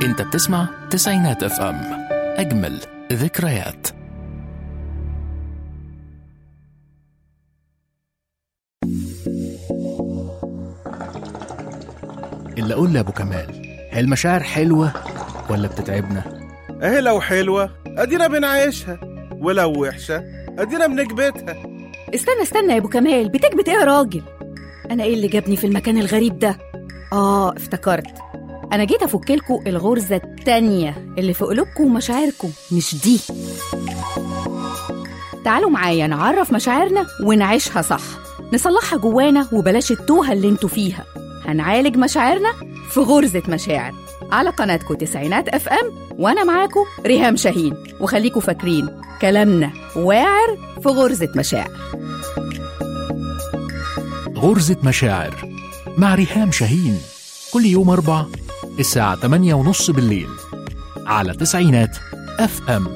انت بتسمع تسعينات اف ام اجمل ذكريات اللي اقول لابو كمال هي المشاعر حلوه ولا بتتعبنا اهي لو حلوة ادينا بنعيشها ولو وحشة ادينا بنكبتها استنى استنى يا ابو كمال بتكبت ايه يا راجل انا ايه اللي جابني في المكان الغريب ده اه افتكرت انا جيت افكلكوا الغرزه التانية اللي في قلوبكم ومشاعركم مش دي تعالوا معايا نعرف مشاعرنا ونعيشها صح نصلحها جوانا وبلاش التوهه اللي انتوا فيها هنعالج مشاعرنا في غرزه مشاعر على قناتكم تسعينات اف ام وانا معاكم ريهام شاهين وخليكوا فاكرين كلامنا واعر في غرزه مشاعر غرزة مشاعر مع ريهام شاهين كل يوم أربع الساعة 8 ونص بالليل على تسعينات اف ام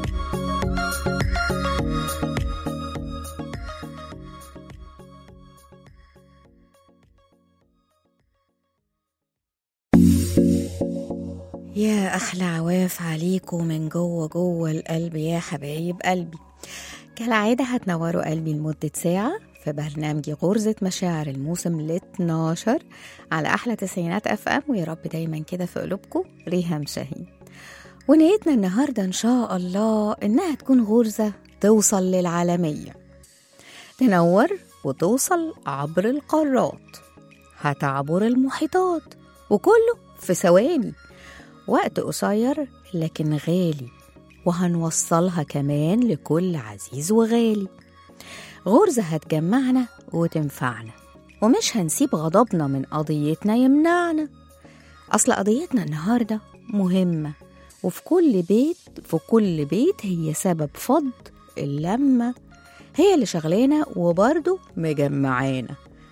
يا أحلى عواف عليكم من جوه جوه القلب يا حبايب قلبي كالعادة هتنوروا قلبي لمدة ساعة في برنامج غرزة مشاعر الموسم ال 12 على أحلى تسعينات أف أم ويا رب دايما كده في قلوبكم ريهام شاهين ونيتنا النهاردة إن شاء الله إنها تكون غرزة توصل للعالمية تنور وتوصل عبر القارات هتعبر المحيطات وكله في ثواني وقت قصير لكن غالي وهنوصلها كمان لكل عزيز وغالي غرزة هتجمعنا وتنفعنا ومش هنسيب غضبنا من قضيتنا يمنعنا أصل قضيتنا النهاردة مهمة وفي كل بيت في كل بيت هي سبب فض اللمة هي اللي شغلانة وبرضه مجمعانا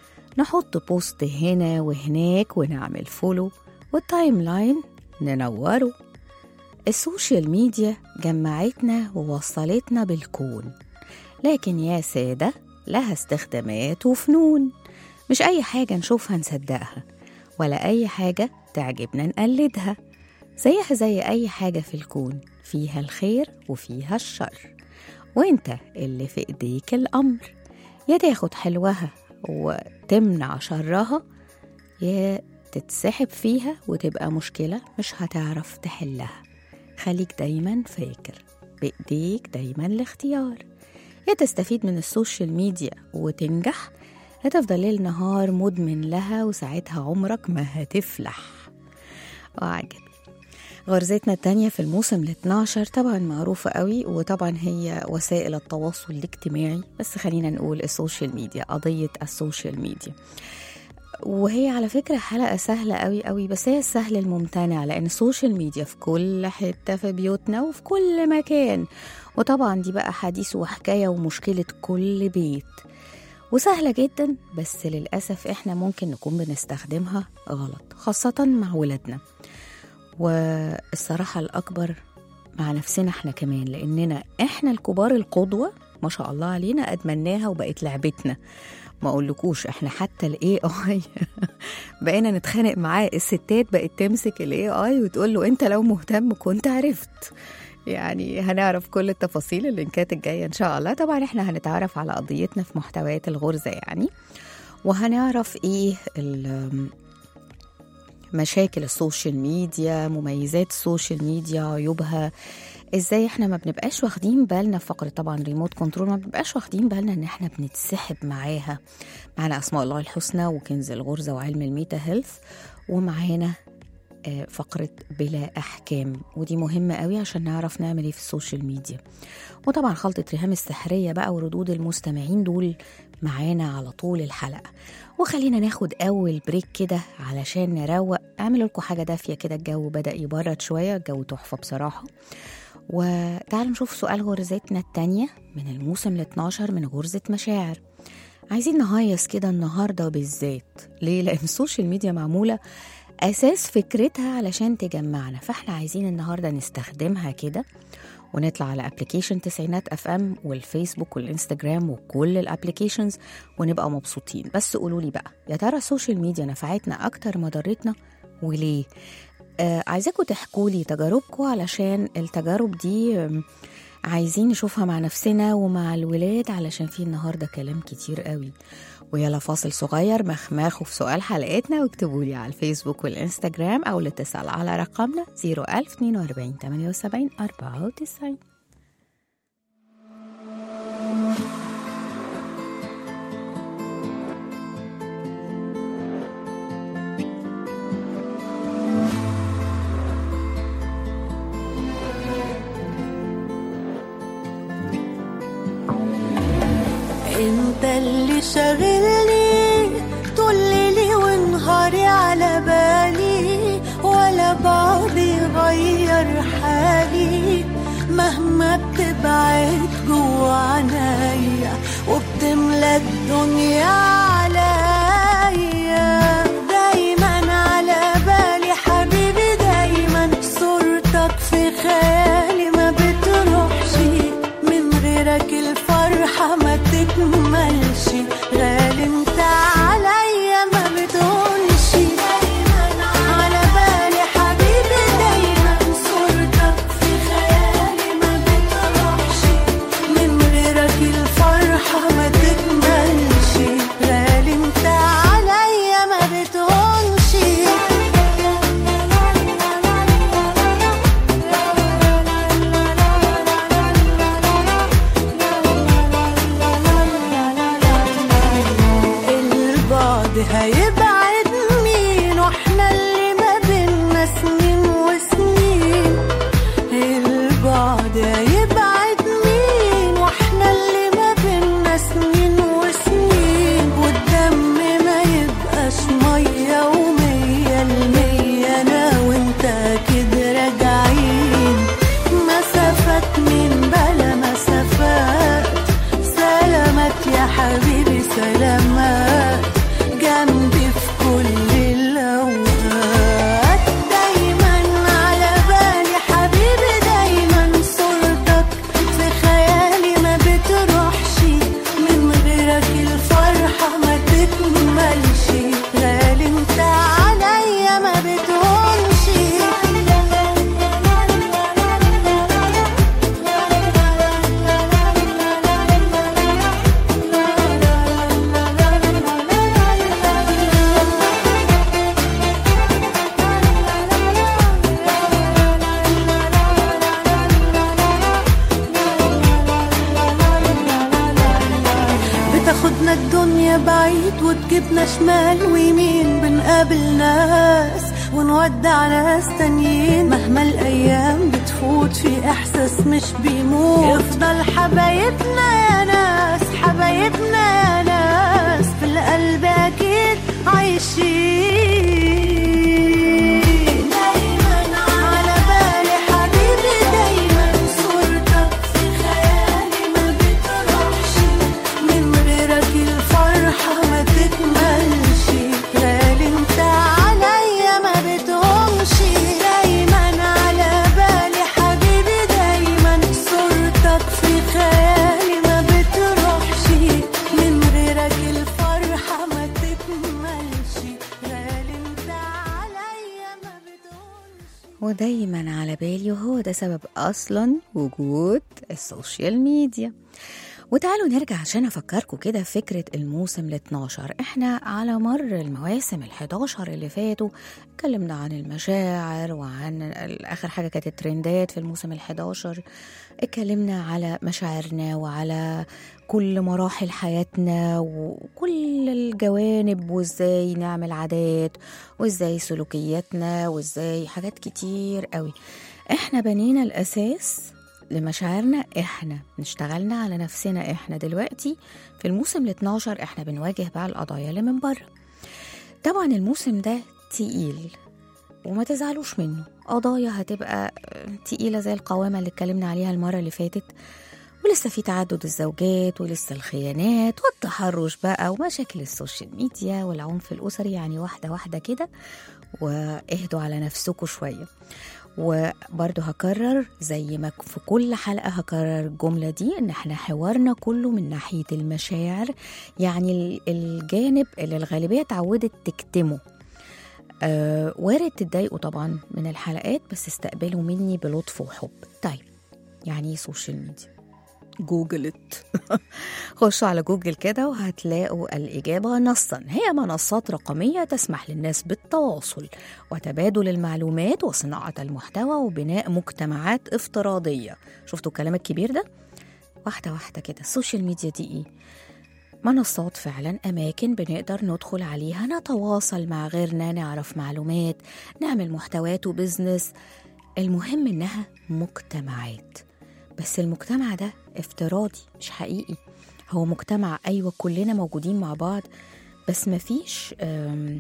نحط بوست هنا وهناك ونعمل فولو والتايم لاين ننوره السوشيال ميديا جمعتنا ووصلتنا بالكون لكن يا سادة لها استخدامات وفنون مش أي حاجة نشوفها نصدقها ولا أي حاجة تعجبنا نقلدها زيها زي أي حاجة في الكون فيها الخير وفيها الشر وانت اللي في ايديك الأمر يا تاخد حلوها وتمنع شرها يا تتسحب فيها وتبقى مشكلة مش هتعرف تحلها خليك دايما فاكر بإيديك دايما الاختيار يا تستفيد من السوشيال ميديا وتنجح هتفضل ليل نهار مدمن لها وساعتها عمرك ما هتفلح وعجب غرزتنا التانية في الموسم ال 12 طبعا معروفة قوي وطبعا هي وسائل التواصل الاجتماعي بس خلينا نقول السوشيال ميديا قضية السوشيال ميديا وهي على فكرة حلقة سهلة قوي قوي بس هي السهل الممتنع لأن السوشيال ميديا في كل حتة في بيوتنا وفي كل مكان وطبعا دي بقى حديث وحكاية ومشكلة كل بيت وسهلة جدا بس للأسف احنا ممكن نكون بنستخدمها غلط خاصة مع ولادنا والصراحة الأكبر مع نفسنا احنا كمان لأننا احنا الكبار القدوة ما شاء الله علينا أدمناها وبقت لعبتنا ما اقولكوش احنا حتى الاي اي بقينا نتخانق معاه الستات بقت تمسك الاي اي وتقول له انت لو مهتم كنت عرفت يعني هنعرف كل التفاصيل اللينكات الجايه ان شاء الله طبعا احنا هنتعرف على قضيتنا في محتويات الغرزه يعني وهنعرف ايه ال- مشاكل السوشيال ميديا مميزات السوشيال ميديا عيوبها ازاي احنا ما بنبقاش واخدين بالنا في فقره طبعا ريموت كنترول ما بنبقاش واخدين بالنا ان احنا بنتسحب معاها معانا اسماء الله الحسنى وكنز الغرزه وعلم الميتا هيلث ومعانا آه، فقرة بلا أحكام ودي مهمة قوي عشان نعرف نعمل ايه في السوشيال ميديا وطبعا خلطة ريهام السحرية بقى وردود المستمعين دول معانا على طول الحلقة وخلينا ناخد أول بريك كده علشان نروق أعمل لكم حاجة دافية كده الجو بدأ يبرد شوية الجو تحفة بصراحة وتعالوا نشوف سؤال غرزتنا التانية من الموسم ال 12 من غرزة مشاعر عايزين نهيص كده النهاردة بالذات ليه؟ لأن السوشيال ميديا معمولة أساس فكرتها علشان تجمعنا فاحنا عايزين النهاردة نستخدمها كده ونطلع على ابلكيشن تسعينات اف ام والفيسبوك والانستجرام وكل الابلكيشنز ونبقى مبسوطين بس قولوا لي بقى يا ترى السوشيال ميديا نفعتنا اكتر ما ضرتنا وليه آه عايزاكم تحكوا لي تجاربكم علشان التجارب دي آم، عايزين نشوفها مع نفسنا ومع الولاد علشان في النهارده كلام كتير قوي ويلا فاصل صغير مخماخوا في سؤال حلقتنا واكتبوا لي على الفيسبوك والانستجرام او الاتصال على رقمنا 01042 78 94 انت اللي شاغلني طول ليلي ونهاري على بالي ولا بعضي غير حالي مهما بتبعد جوا عنايا وبتملى الدنيا عليا دايما على بالي حبيبي دايما صورتك في خيالي ما بتروحش من غيرك الفرحة ما تكملش غالي انت عليا ما بتقولش دايما على بالي حبيبي دايما صورتك في خيالي ما بتروحش من غيرك الفرحة ما تكملش غالي انت عليا ما بتقولش البعد هيبعد مين واحنا اللي ما بينا سنين وسنين البعد هيبعد مين واحنا اللي ما بينا سنين وسنين والدم ما يبقاش مية ومية المية انا وانت اكيد راجعين مسافات من بلا مسافات سلامات يا حبيبي سلامات جنبي في كل الأوقات دايما على بالي حبيبي دايما صورتك في خيالي ما بتروحش من غيرك الفرحة ما تكملش غالي انت عليا ما بتهونش بتاخدنا الدنيا بعيد وتجيبنا شمال ويمين بنقابل ناس ونودع ناس تانيين مهما الايام بتفوت في احساس مش بيموت يفضل حبايبنا يا ناس حبايبنا يا ناس في القلب اكيد عايشين دايما على بالي حبيبي دايما صورتك في خيالي ما بتروحش من غيرك الفرحة ما تكملش غالي انت عليا ما بتهونش دايما على بالي حبيبي دايما صورتك في خيالي ما بتروحش من غيرك الفرحة ما تكملش غالي انت عليا ما بتهونش ودايما على بالي وهو ده سبب اصلا وجود السوشيال ميديا وتعالوا نرجع عشان افكركم كده فكره الموسم ال 12 احنا على مر المواسم ال 11 اللي فاتوا اتكلمنا عن المشاعر وعن اخر حاجه كانت الترندات في الموسم ال 11 اتكلمنا على مشاعرنا وعلى كل مراحل حياتنا وكل الجوانب وازاي نعمل عادات وازاي سلوكياتنا وازاي حاجات كتير قوي احنا بنينا الاساس لمشاعرنا احنا اشتغلنا على نفسنا احنا دلوقتي في الموسم ال 12 احنا بنواجه بقى القضايا اللي من بره طبعا الموسم ده تقيل وما تزعلوش منه قضايا هتبقى تقيلة زي القوامة اللي اتكلمنا عليها المرة اللي فاتت ولسه في تعدد الزوجات ولسه الخيانات والتحرش بقى ومشاكل السوشيال ميديا والعنف الأسري يعني واحدة واحدة كده واهدوا على نفسكم شوية وبرضه هكرر زي ما في كل حلقة هكرر الجملة دي إن احنا حوارنا كله من ناحية المشاعر يعني ال- الجانب اللي الغالبية اتعودت تكتمه آه وارد تتضايقوا طبعا من الحلقات بس استقبلوا مني بلطف وحب طيب يعني ايه سوشيال ميديا جوجلت خشوا على جوجل كده وهتلاقوا الإجابة نصا هي منصات رقمية تسمح للناس بالتواصل وتبادل المعلومات وصناعة المحتوى وبناء مجتمعات افتراضية شفتوا الكلام الكبير ده؟ واحدة واحدة كده السوشيال ميديا دي ايه؟ منصات فعلا أماكن بنقدر ندخل عليها نتواصل مع غيرنا نعرف معلومات نعمل محتويات وبزنس المهم إنها مجتمعات بس المجتمع ده افتراضي مش حقيقي هو مجتمع أيوة كلنا موجودين مع بعض بس مفيش آم،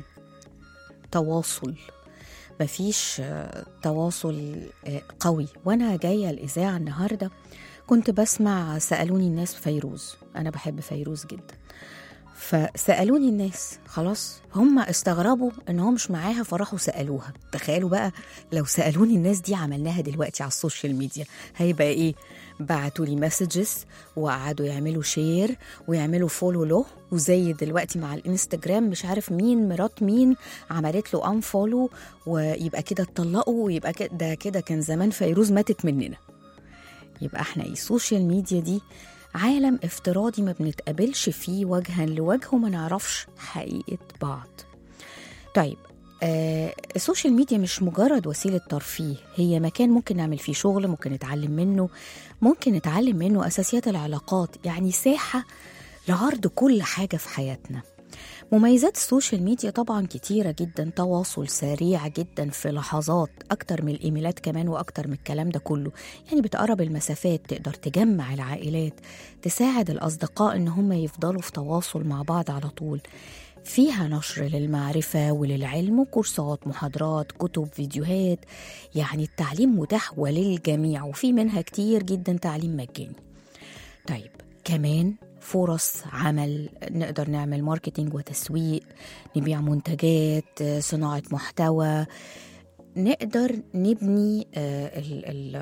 تواصل مفيش آه، تواصل آه، قوي وأنا جاية الإذاعة النهاردة كنت بسمع سألوني الناس فيروز أنا بحب فيروز جدا فسألوني الناس خلاص هم استغربوا ان هو مش معاها فراحوا سألوها تخيلوا بقى لو سألوني الناس دي عملناها دلوقتي على السوشيال ميديا هيبقى ايه بعتوا لي مسجز وقعدوا يعملوا شير ويعملوا فولو له وزي دلوقتي مع الانستجرام مش عارف مين مرات مين عملت له ان فولو ويبقى كده اتطلقوا ويبقى كده ده كده كان زمان فيروز ماتت مننا يبقى احنا ايه السوشيال ميديا دي عالم افتراضي ما بنتقابلش فيه وجها لوجه وما نعرفش حقيقة بعض طيب آه السوشيال ميديا مش مجرد وسيلة ترفيه هي مكان ممكن نعمل فيه شغل ممكن نتعلم منه ممكن نتعلم منه أساسيات العلاقات يعني ساحة لعرض كل حاجة في حياتنا مميزات السوشيال ميديا طبعا كتيرة جدا تواصل سريع جدا في لحظات أكتر من الإيميلات كمان وأكتر من الكلام ده كله يعني بتقرب المسافات تقدر تجمع العائلات تساعد الأصدقاء إن هم يفضلوا في تواصل مع بعض على طول فيها نشر للمعرفة وللعلم وكورسات محاضرات كتب فيديوهات يعني التعليم متاح وللجميع وفي منها كتير جدا تعليم مجاني طيب كمان فرص عمل نقدر نعمل ماركتينج وتسويق نبيع منتجات آه، صناعة محتوى نقدر نبني آه، ال ال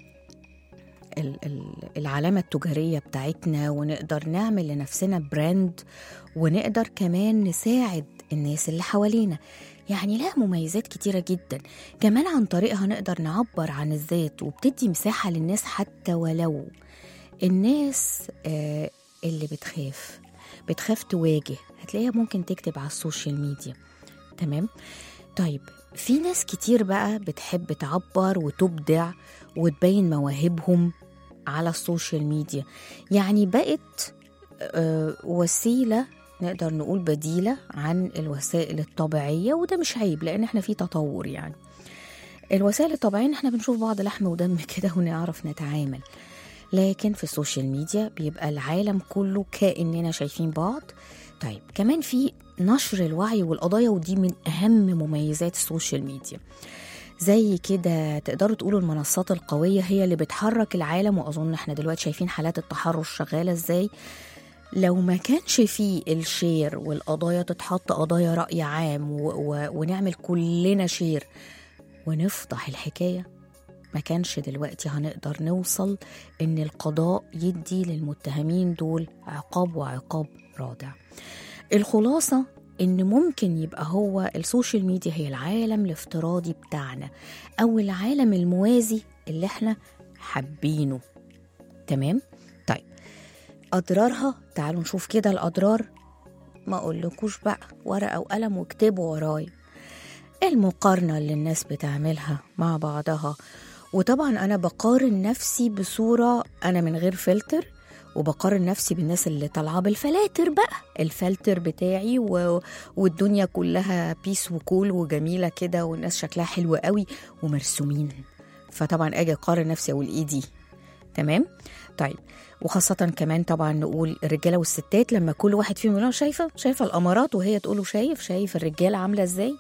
ال- ال- العلامة التجارية بتاعتنا ونقدر نعمل لنفسنا براند ونقدر كمان نساعد الناس اللي حوالينا يعني لها مميزات كتيرة جدا كمان عن طريقها نقدر نعبر عن الذات وبتدي مساحة للناس حتى ولو الناس آه، اللي بتخاف بتخاف تواجه هتلاقيها ممكن تكتب على السوشيال ميديا تمام طيب في ناس كتير بقى بتحب تعبر وتبدع وتبين مواهبهم على السوشيال ميديا يعني بقت آه، وسيلة نقدر نقول بديلة عن الوسائل الطبيعية وده مش عيب لأن احنا في تطور يعني الوسائل الطبيعية إن احنا بنشوف بعض لحم ودم كده ونعرف نتعامل لكن في السوشيال ميديا بيبقى العالم كله كأننا شايفين بعض طيب كمان في نشر الوعي والقضايا ودي من أهم مميزات السوشيال ميديا زي كده تقدروا تقولوا المنصات القوية هي اللي بتحرك العالم وأظن احنا دلوقتي شايفين حالات التحرش شغالة ازاي لو ما كانش فيه الشير والقضايا تتحط قضايا رأي عام و... و... ونعمل كلنا شير ونفضح الحكاية ما كانش دلوقتي هنقدر نوصل إن القضاء يدي للمتهمين دول عقاب وعقاب رادع الخلاصة إن ممكن يبقى هو السوشيال ميديا هي العالم الافتراضي بتاعنا أو العالم الموازي اللي احنا حابينه تمام؟ طيب أضرارها تعالوا نشوف كده الأضرار ما أقولكوش بقى ورقة وقلم واكتبوا ورايا المقارنة اللي الناس بتعملها مع بعضها وطبعا أنا بقارن نفسي بصورة أنا من غير فلتر وبقارن نفسي بالناس اللي طالعة بالفلاتر بقى الفلتر بتاعي و... والدنيا كلها بيس وكول وجميلة كده والناس شكلها حلو قوي ومرسومين فطبعا أجي أقارن نفسي أقول إيه دي تمام طيب وخاصة كمان طبعا نقول الرجالة والستات لما كل واحد فيهم يقول شايفة شايفة الأمارات وهي تقوله شايف شايف الرجالة عاملة إزاي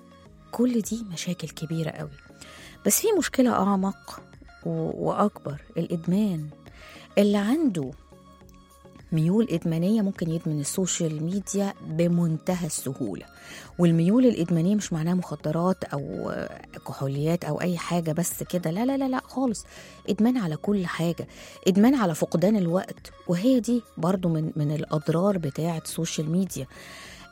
كل دي مشاكل كبيرة قوي بس في مشكلة أعمق و- وأكبر الإدمان اللي عنده ميول إدمانية ممكن يدمن السوشيال ميديا بمنتهى السهولة والميول الإدمانية مش معناها مخدرات أو آه، كحوليات أو أي حاجة بس كده لا لا لا لا خالص إدمان على كل حاجة إدمان على فقدان الوقت وهي دي برضو من, من الأضرار بتاعة السوشيال ميديا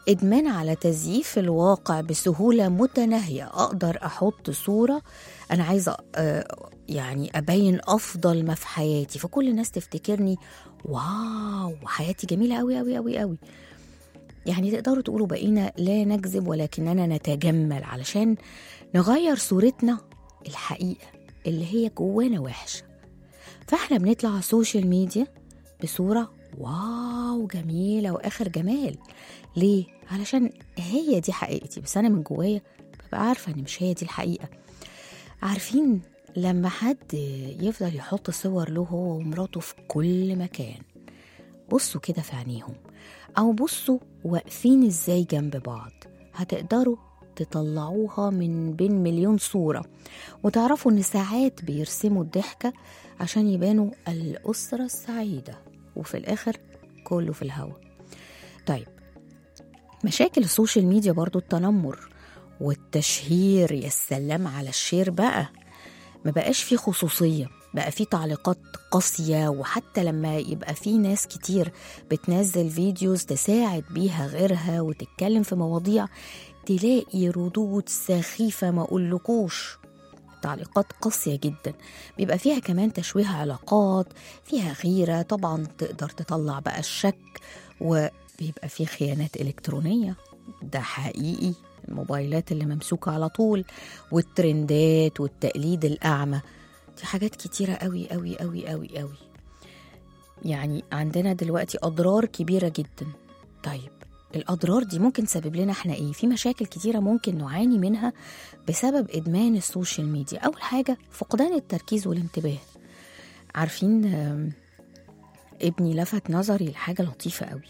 إدمان على تزييف الواقع بسهولة متناهية أقدر أحط صورة أنا عايزة آه، يعني أبين أفضل ما في حياتي فكل الناس تفتكرني واو حياتي جميلة أوي أوي أوي أوي يعني تقدروا تقولوا بقينا لا نكذب ولكننا نتجمل علشان نغير صورتنا الحقيقة اللي هي جوانا وحشة فاحنا بنطلع على السوشيال ميديا بصورة واو جميلة وآخر جمال ليه؟ علشان هي دي حقيقتي بس أنا من جوايا ببقى عارفة إن مش هي دي الحقيقة عارفين لما حد يفضل يحط صور له هو ومراته في كل مكان بصوا كده في عينيهم أو بصوا واقفين إزاي جنب بعض هتقدروا تطلعوها من بين مليون صورة وتعرفوا إن ساعات بيرسموا الضحكة عشان يبانوا الأسرة السعيدة وفي الآخر كله في الهوا طيب مشاكل السوشيال ميديا برضو التنمر والتشهير يا سلام على الشير بقى ما بقاش فيه خصوصية بقى فيه تعليقات قاسية وحتى لما يبقى فيه ناس كتير بتنزل فيديوز تساعد بيها غيرها وتتكلم في مواضيع تلاقي ردود سخيفة ما أقولكوش تعليقات قاسية جدا بيبقى فيها كمان تشويه علاقات فيها غيرة طبعا تقدر تطلع بقى الشك وبيبقى فيه خيانات إلكترونية ده حقيقي الموبايلات اللي ممسوكة على طول والترندات والتقليد الأعمى دي حاجات كتيرة قوي قوي قوي قوي قوي يعني عندنا دلوقتي أضرار كبيرة جدا طيب الأضرار دي ممكن تسبب لنا احنا ايه؟ في مشاكل كتيرة ممكن نعاني منها بسبب إدمان السوشيال ميديا أول حاجة فقدان التركيز والانتباه عارفين آم، ابني لفت نظري لحاجة لطيفة قوي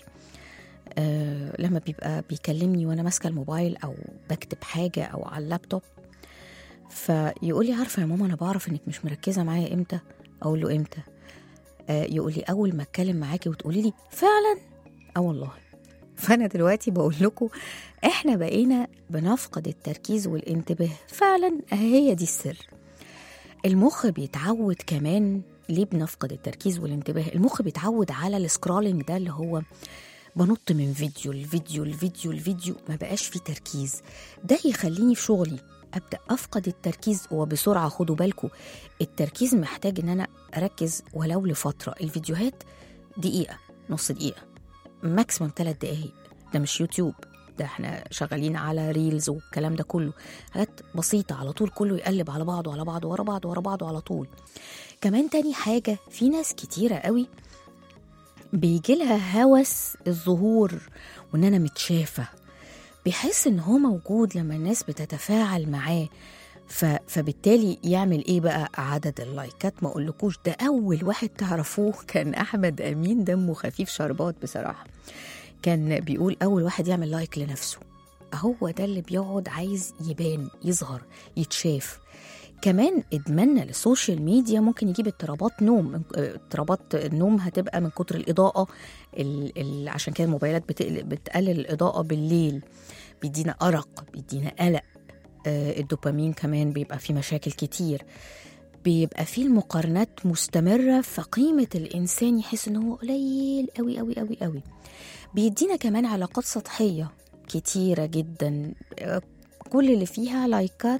آه لما بيبقى بيكلمني وانا ماسكه الموبايل او بكتب حاجه او على اللابتوب فيقول لي عارفه يا ماما انا بعرف انك مش مركزه معايا امتى اقول له امتى آه يقول لي اول ما اتكلم معاكي وتقولي لي فعلا اه والله فانا دلوقتي بقول لكم احنا بقينا بنفقد التركيز والانتباه فعلا هي دي السر المخ بيتعود كمان ليه بنفقد التركيز والانتباه المخ بيتعود على السكرولينج ده اللي هو بنط من فيديو لفيديو لفيديو لفيديو ما بقاش في تركيز ده يخليني في شغلي ابدا افقد التركيز وبسرعه خدوا بالكم التركيز محتاج ان انا اركز ولو لفتره الفيديوهات دقيقه نص دقيقه ماكسيموم ثلاث دقايق ده مش يوتيوب ده احنا شغالين على ريلز والكلام ده كله حاجات بسيطة على طول كله يقلب على بعضه على بعضه ورا بعضه ورا بعضه على طول كمان تاني حاجة في ناس كتيرة قوي بيجي لها هوس الظهور وان انا متشافه بيحس ان هو موجود لما الناس بتتفاعل معاه ف... فبالتالي يعمل ايه بقى عدد اللايكات ما اقولكوش ده اول واحد تعرفوه كان احمد امين دمه خفيف شربات بصراحه كان بيقول اول واحد يعمل لايك لنفسه هو ده اللي بيقعد عايز يبان يظهر يتشاف كمان ادماننا للسوشيال ميديا ممكن يجيب اضطرابات نوم اضطرابات النوم هتبقى من كتر الاضاءه ال ال عشان كده الموبايلات بتقل- بتقلل الاضاءه بالليل بيدينا ارق بيدينا قلق آه، الدوبامين كمان بيبقى فيه مشاكل كتير بيبقى فيه المقارنات مستمرة فقيمة الإنسان يحس إن هو قليل أوي أوي أوي أوي بيدينا كمان علاقات سطحية كتيرة جدا آه، كل اللي فيها لايكات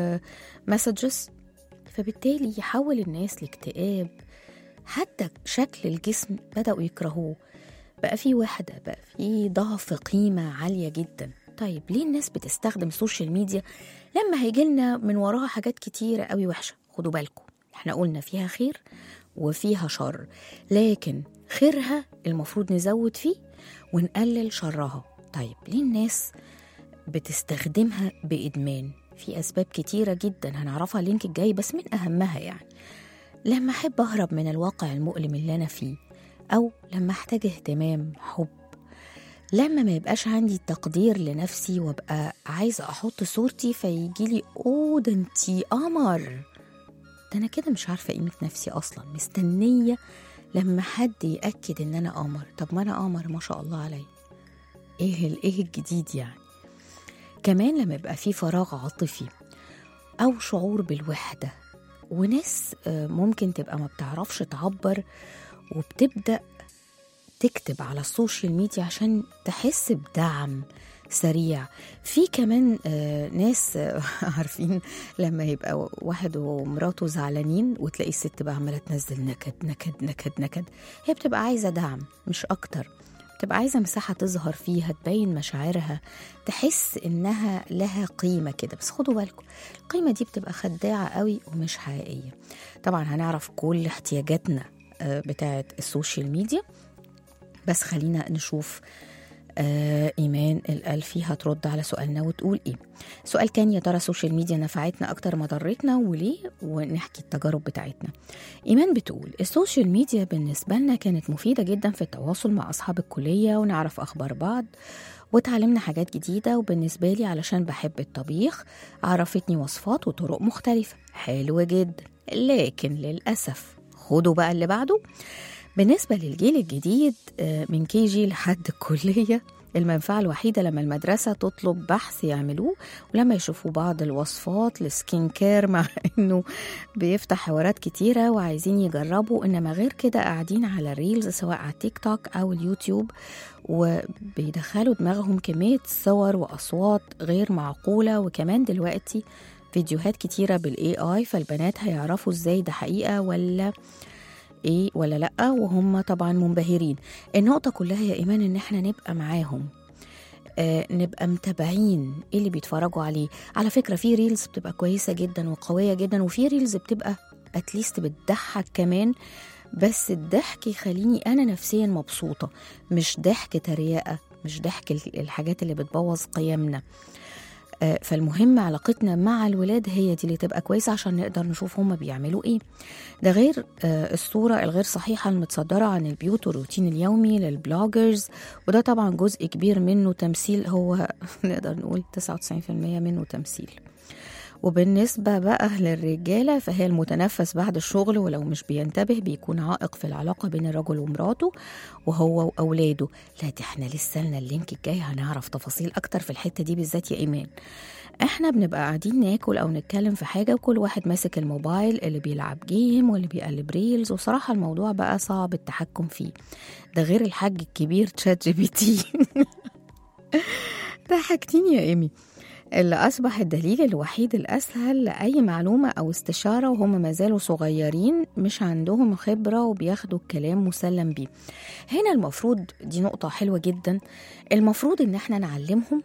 ومسجز فبالتالي يحول الناس لاكتئاب حتى شكل الجسم بدأوا يكرهوه بقى في وحدة بقى في ضعف قيمة عالية جدا طيب ليه الناس بتستخدم السوشيال ميديا لما هيجيلنا من وراها حاجات كتيرة قوي وحشة خدوا بالكم احنا قلنا فيها خير وفيها شر لكن خيرها المفروض نزود فيه ونقلل شرها طيب ليه الناس بتستخدمها بإدمان في أسباب كتيرة جدا هنعرفها اللينك الجاي بس من أهمها يعني لما أحب أهرب من الواقع المؤلم اللي أنا فيه أو لما أحتاج اهتمام حب لما ما يبقاش عندي تقدير لنفسي وابقى عايزة أحط صورتي فيجيلي أوه ده انتي قمر ده أنا كده مش عارفة قيمة نفسي أصلا مستنية لما حد يأكد إن أنا قمر طب ما أنا قمر ما شاء الله عليا إيه ال- إيه الجديد يعني كمان لما يبقى في فراغ عاطفي أو شعور بالوحدة وناس آه، ممكن تبقى ما بتعرفش تعبر وبتبدأ تكتب على السوشيال ميديا عشان تحس بدعم سريع في كمان آه ناس آه عارفين لما يبقى واحد ومراته زعلانين وتلاقي الست بقى عماله تنزل نكد نكد نكد نكد هي بتبقى عايزه دعم مش اكتر بتبقى عايزه مساحه تظهر فيها تبين مشاعرها تحس انها لها قيمه كده بس خدوا بالكم القيمه دي بتبقى خداعه قوي ومش حقيقيه طبعا هنعرف كل احتياجاتنا آه، بتاعه السوشيال ميديا بس خلينا نشوف آه إيمان الألفي هترد على سؤالنا وتقول إيه سؤال كان يا ترى السوشيال ميديا نفعتنا أكتر ما ضرتنا وليه ونحكي التجارب بتاعتنا إيمان بتقول السوشيال ميديا بالنسبة لنا كانت مفيدة جدا في التواصل مع أصحاب الكلية ونعرف أخبار بعض وتعلمنا حاجات جديدة وبالنسبة لي علشان بحب الطبيخ عرفتني وصفات وطرق مختلفة حلو جدا لكن للأسف خدوا بقى اللي بعده بالنسبة للجيل الجديد آه، من كي جي لحد الكلية المنفعة الوحيدة لما المدرسة تطلب بحث يعملوه ولما يشوفوا بعض الوصفات لسكين كير مع انه بيفتح حوارات كتيرة وعايزين يجربوا انما غير كده قاعدين على الريلز سواء على التيك توك او اليوتيوب وبيدخلوا دماغهم كمية صور واصوات غير معقولة وكمان دلوقتي فيديوهات كتيرة بالاي اي فالبنات هيعرفوا ازاي ده حقيقة ولا ايه ولا لا وهم طبعا منبهرين النقطه كلها يا ايمان ان احنا نبقى معاهم آه نبقى متابعين ايه اللي بيتفرجوا عليه على فكره في ريلز بتبقى كويسه جدا وقويه جدا وفي ريلز بتبقى اتليست بتضحك كمان بس الضحك يخليني انا نفسيا مبسوطه مش ضحك تريقه مش ضحك ال- الحاجات اللي بتبوظ قيمنا آه، فالمهم علاقتنا مع الولاد هي دي اللي تبقى كويسه عشان نقدر نشوف هما بيعملوا ايه ده غير آه، الصورة الغير صحيحة المتصدرة عن البيوت والروتين اليومي للبلوجرز وده طبعا جزء كبير منه تمثيل هو نقدر نقول 99% منه تمثيل وبالنسبة بقى للرجالة فهي المتنفس بعد الشغل ولو مش بينتبه بيكون عائق في العلاقة بين الرجل ومراته وهو وأولاده لا دي احنا لسه لنا اللينك الجاي هنعرف تفاصيل أكتر في الحتة دي بالذات يا إيمان احنا بنبقى قاعدين ناكل او نتكلم في حاجه وكل واحد ماسك الموبايل اللي بيلعب جيم واللي بيقلب ريلز وصراحه الموضوع بقى صعب التحكم فيه ده غير الحاج الكبير تشات جي بي تي ضحكتيني يا ايمي اللي أصبح الدليل الوحيد الأسهل لأي معلومة أو استشارة وهم ما زالوا صغيرين مش عندهم خبرة وبياخدوا الكلام مسلم بيه هنا المفروض دي نقطة حلوة جدا المفروض إن احنا نعلمهم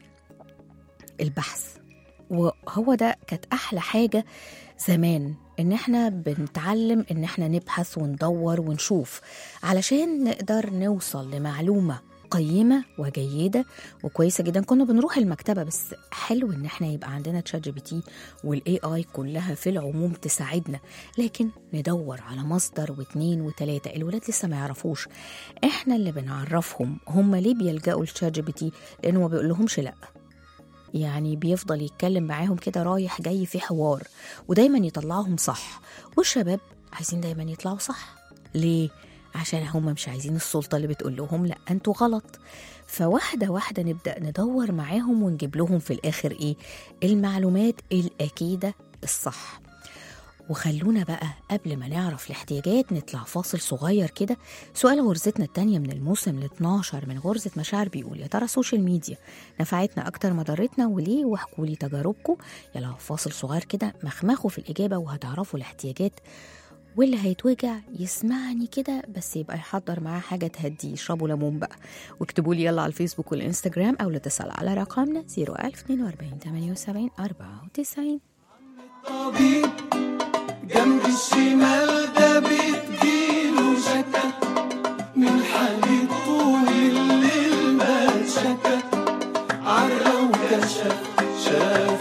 البحث وهو ده كانت احلى حاجه زمان ان احنا بنتعلم ان احنا نبحث وندور ونشوف علشان نقدر نوصل لمعلومه قيمة وجيدة وكويسة جدا كنا بنروح المكتبة بس حلو ان احنا يبقى عندنا تشات جي بي تي والاي اي كلها في العموم تساعدنا لكن ندور على مصدر واتنين وتلاتة الولاد لسه ما يعرفوش احنا اللي بنعرفهم هم ليه بيلجأوا لتشات جي بي تي لانه ما بيقول لهمش لا يعني بيفضل يتكلم معاهم كده رايح جاي في حوار ودايما يطلعهم صح والشباب عايزين دايما يطلعوا صح ليه؟ عشان هم مش عايزين السلطة اللي بتقول لهم لا انتوا غلط فواحدة واحدة نبدأ ندور معاهم ونجيب لهم في الآخر إيه المعلومات الأكيدة الصح وخلونا بقى قبل ما نعرف الاحتياجات نطلع فاصل صغير كده سؤال غرزتنا التانية من الموسم ال 12 من غرزة مشاعر بيقول يا ترى السوشيال ميديا نفعتنا أكتر ما ضرتنا وليه واحكوا لي تجاربكم يلا فاصل صغير كده مخمخوا في الإجابة وهتعرفوا الاحتياجات واللي هيتوجع يسمعني كده بس يبقى يحضر معاه حاجة تهديه يشربوا ليمون بقى واكتبوا لي يلا على الفيسبوك والإنستجرام أو اتصل على رقمنا 01042 78 94 طبيب جنب الشمال ده بتجيله شكا من حالي طول الليل ما شكا عرى وكشف شاف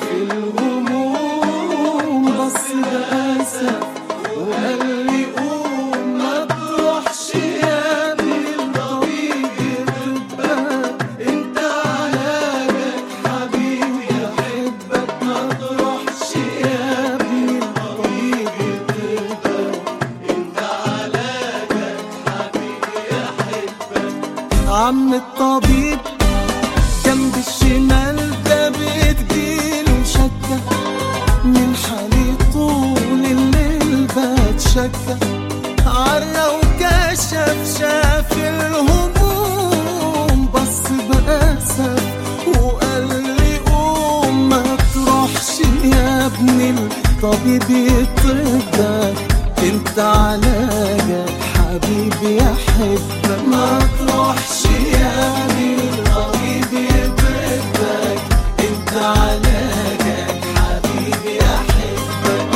الهموم بص بأسف وقال لي قوم ما تروحش يا ابني الطبيب يطبك انت علاجك حبيبي يحبك ما تروحش يا ابني الطبيب يطبك انت علاجك حبيبي يحبك عم الطبيب جنب الشمال ده بتجيله شكة من حالي طول الليل بتشكى عرى وكشف شاف الهموم يا ابني الطبيب يطبك انت علاجك حبيبي احبك ما تروحش يا ابني الطبيب يطبك انت علاجك حبيبي احبك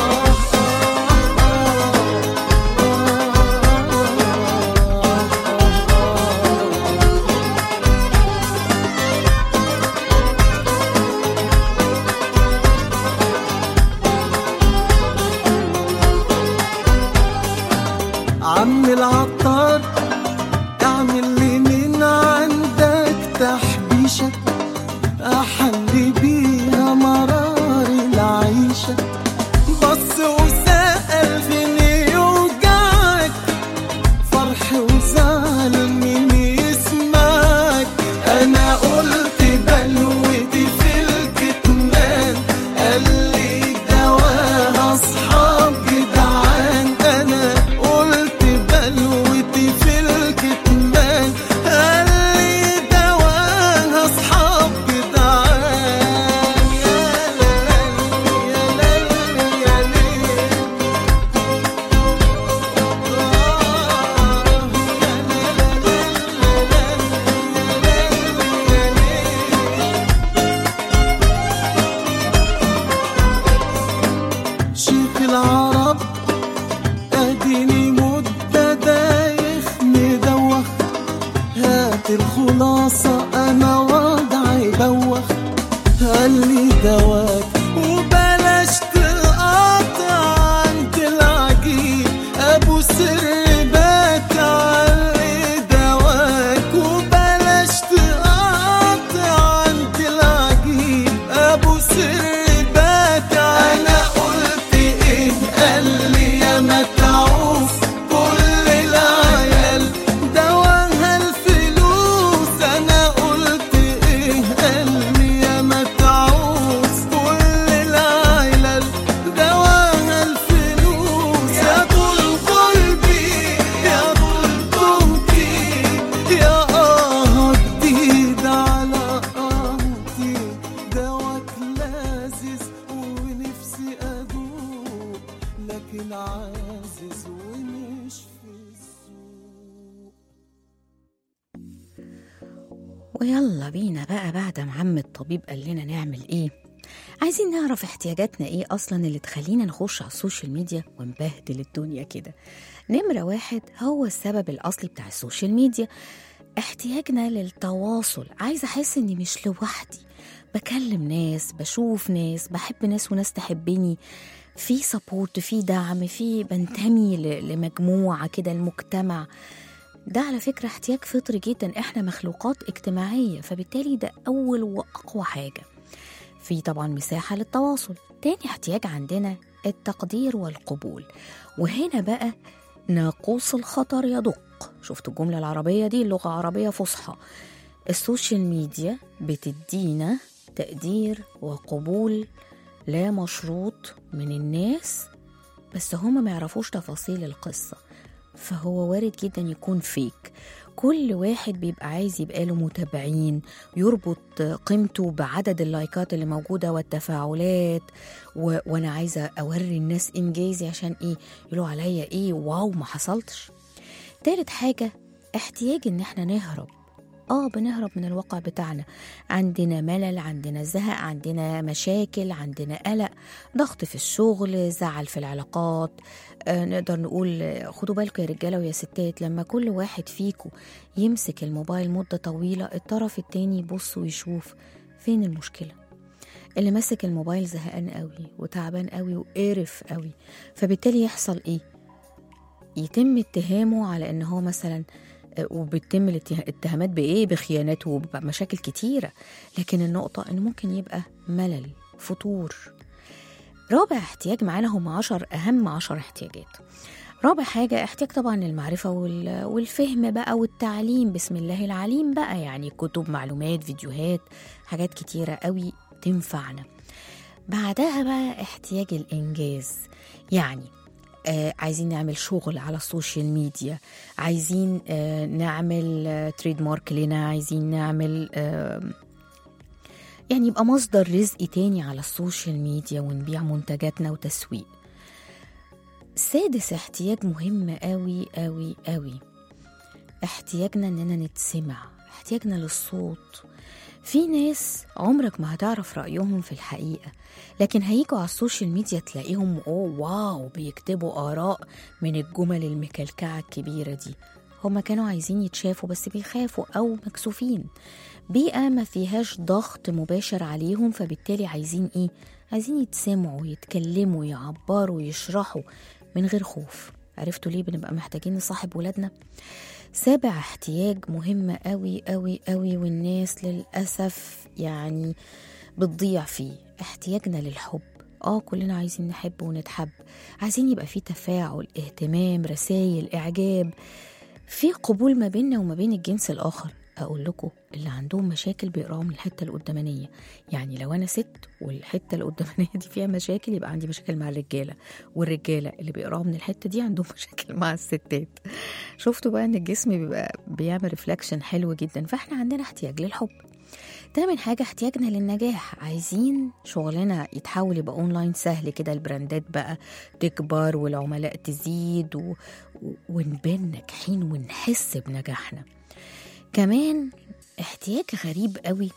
عم العطار اعمل لي من عندك تحبيشة احلي بيها مرار العيشة بص وسأل فين يوجعك فرح وزعل مين يسمعك انا قلت بلوتي في الكتمان قال لي دواها اصحاب جدعان انا قلت بلوتي في الكتمان قال لي دواها اصحاب جدعان يا ليل يا ليل يا ليل شيخ العرب اديني مدة دايخ مدوخ هات الخلاصة انا وضعي بوخ قال لي دواك وبلاش تقاطع عند العجيب ابو سر بات علي دواك وبلاش تقاطع عند العجيب ابو سر بات انا قلت ايه قال لي يا متعوف كل العيال دواها الفلوس انا قلت ايه قال لي يا متعوف كل العيال دواها الفلوس يا طول قلبي يا طول طمتي يا اه جديد على قهوتي دواك لازز ونفسي ادوق لكن عازز ومش في السوق ويلا بينا بقى بعد ما عم الطبيب قال لنا نعمل ايه عايزين نعرف احتياجاتنا ايه اصلا اللي تخلينا نخش على السوشيال ميديا ونبهدل الدنيا كده نمرة واحد هو السبب الأصلي بتاع السوشيال ميديا احتياجنا للتواصل عايزة أحس إني مش لوحدي بكلم ناس بشوف ناس بحب ناس وناس تحبني في سبورت في دعم في بنتمي ل- لمجموعة كده المجتمع ده على فكرة احتياج فطري جدا احنا مخلوقات اجتماعية فبالتالي ده أول وأقوى حاجة في طبعا مساحة للتواصل تاني احتياج عندنا التقدير والقبول وهنا بقى ناقوس الخطر يدق شفت الجملة العربية دي اللغة عربية فصحى السوشيال ميديا بتدينا تقدير وقبول لا مشروط من الناس بس هما ما يعرفوش تفاصيل القصة فهو وارد جدا يكون فيك كل واحد بيبقى عايز يبقى له متابعين يربط قيمته بعدد اللايكات اللي موجودة والتفاعلات و... وانا عايزة اوري الناس انجازي عشان ايه يقولوا عليا ايه واو ما حصلتش تالت حاجة احتياج ان احنا نهرب اه بنهرب من الواقع بتاعنا عندنا ملل عندنا زهق عندنا مشاكل عندنا قلق ضغط في الشغل زعل في العلاقات آه نقدر نقول آه، خدوا بالكم يا رجاله ويا ستات لما كل واحد فيكم يمسك الموبايل مده طويله الطرف التاني يبص ويشوف فين المشكله اللي ماسك الموبايل زهقان قوي وتعبان قوي وقرف قوي فبالتالي يحصل ايه يتم اتهامه على ان هو مثلا آه، وبتتم الاتها- الاتهامات بايه بخيانات وبمشاكل كتيره لكن النقطه انه ممكن يبقى ملل فتور رابع احتياج معانا هم عشر أهم عشر احتياجات رابع حاجة احتياج طبعا للمعرفة وال- والفهم بقى والتعليم بسم الله العليم بقى يعني كتب معلومات فيديوهات حاجات كتيرة قوي تنفعنا بعدها بقى احتياج الإنجاز يعني آه عايزين نعمل شغل على السوشيال ميديا عايزين آه نعمل آه تريد مارك لنا عايزين نعمل آه يعني يبقى مصدر رزق تاني على السوشيال ميديا ونبيع منتجاتنا وتسويق سادس احتياج مهم قوي قوي قوي احتياجنا اننا نتسمع احتياجنا للصوت في ناس عمرك ما هتعرف رأيهم في الحقيقة لكن هيجوا على السوشيال ميديا تلاقيهم اوه واو بيكتبوا آراء من الجمل المكلكعة الكبيرة دي هما كانوا عايزين يتشافوا بس بيخافوا أو مكسوفين بيئة ما فيهاش ضغط مباشر عليهم فبالتالي عايزين ايه؟ عايزين يتسمعوا يتكلموا يعبروا يشرحوا من غير خوف عرفتوا ليه بنبقى محتاجين نصاحب ولادنا؟ سابع احتياج مهم قوي قوي قوي والناس للأسف يعني بتضيع فيه احتياجنا للحب اه كلنا عايزين نحب ونتحب عايزين يبقى في تفاعل اهتمام رسائل اعجاب في قبول ما بيننا وما بين الجنس الاخر اقول لكم اللي عندهم مشاكل بيقراوا من الحته القدامانيه يعني لو انا ست والحته القدامانيه دي فيها مشاكل يبقى عندي مشاكل مع الرجاله والرجاله اللي بيقراوا من الحته دي عندهم مشاكل مع الستات شفتوا بقى ان الجسم بيبقى بيعمل ريفلكشن حلو جدا فاحنا عندنا احتياج للحب تامن حاجة احتياجنا للنجاح عايزين شغلنا يتحول يبقى اونلاين سهل كده البراندات بقى تكبر والعملاء تزيد و... و... ونبان ناجحين ونحس بنجاحنا كمان احتياج غريب قوي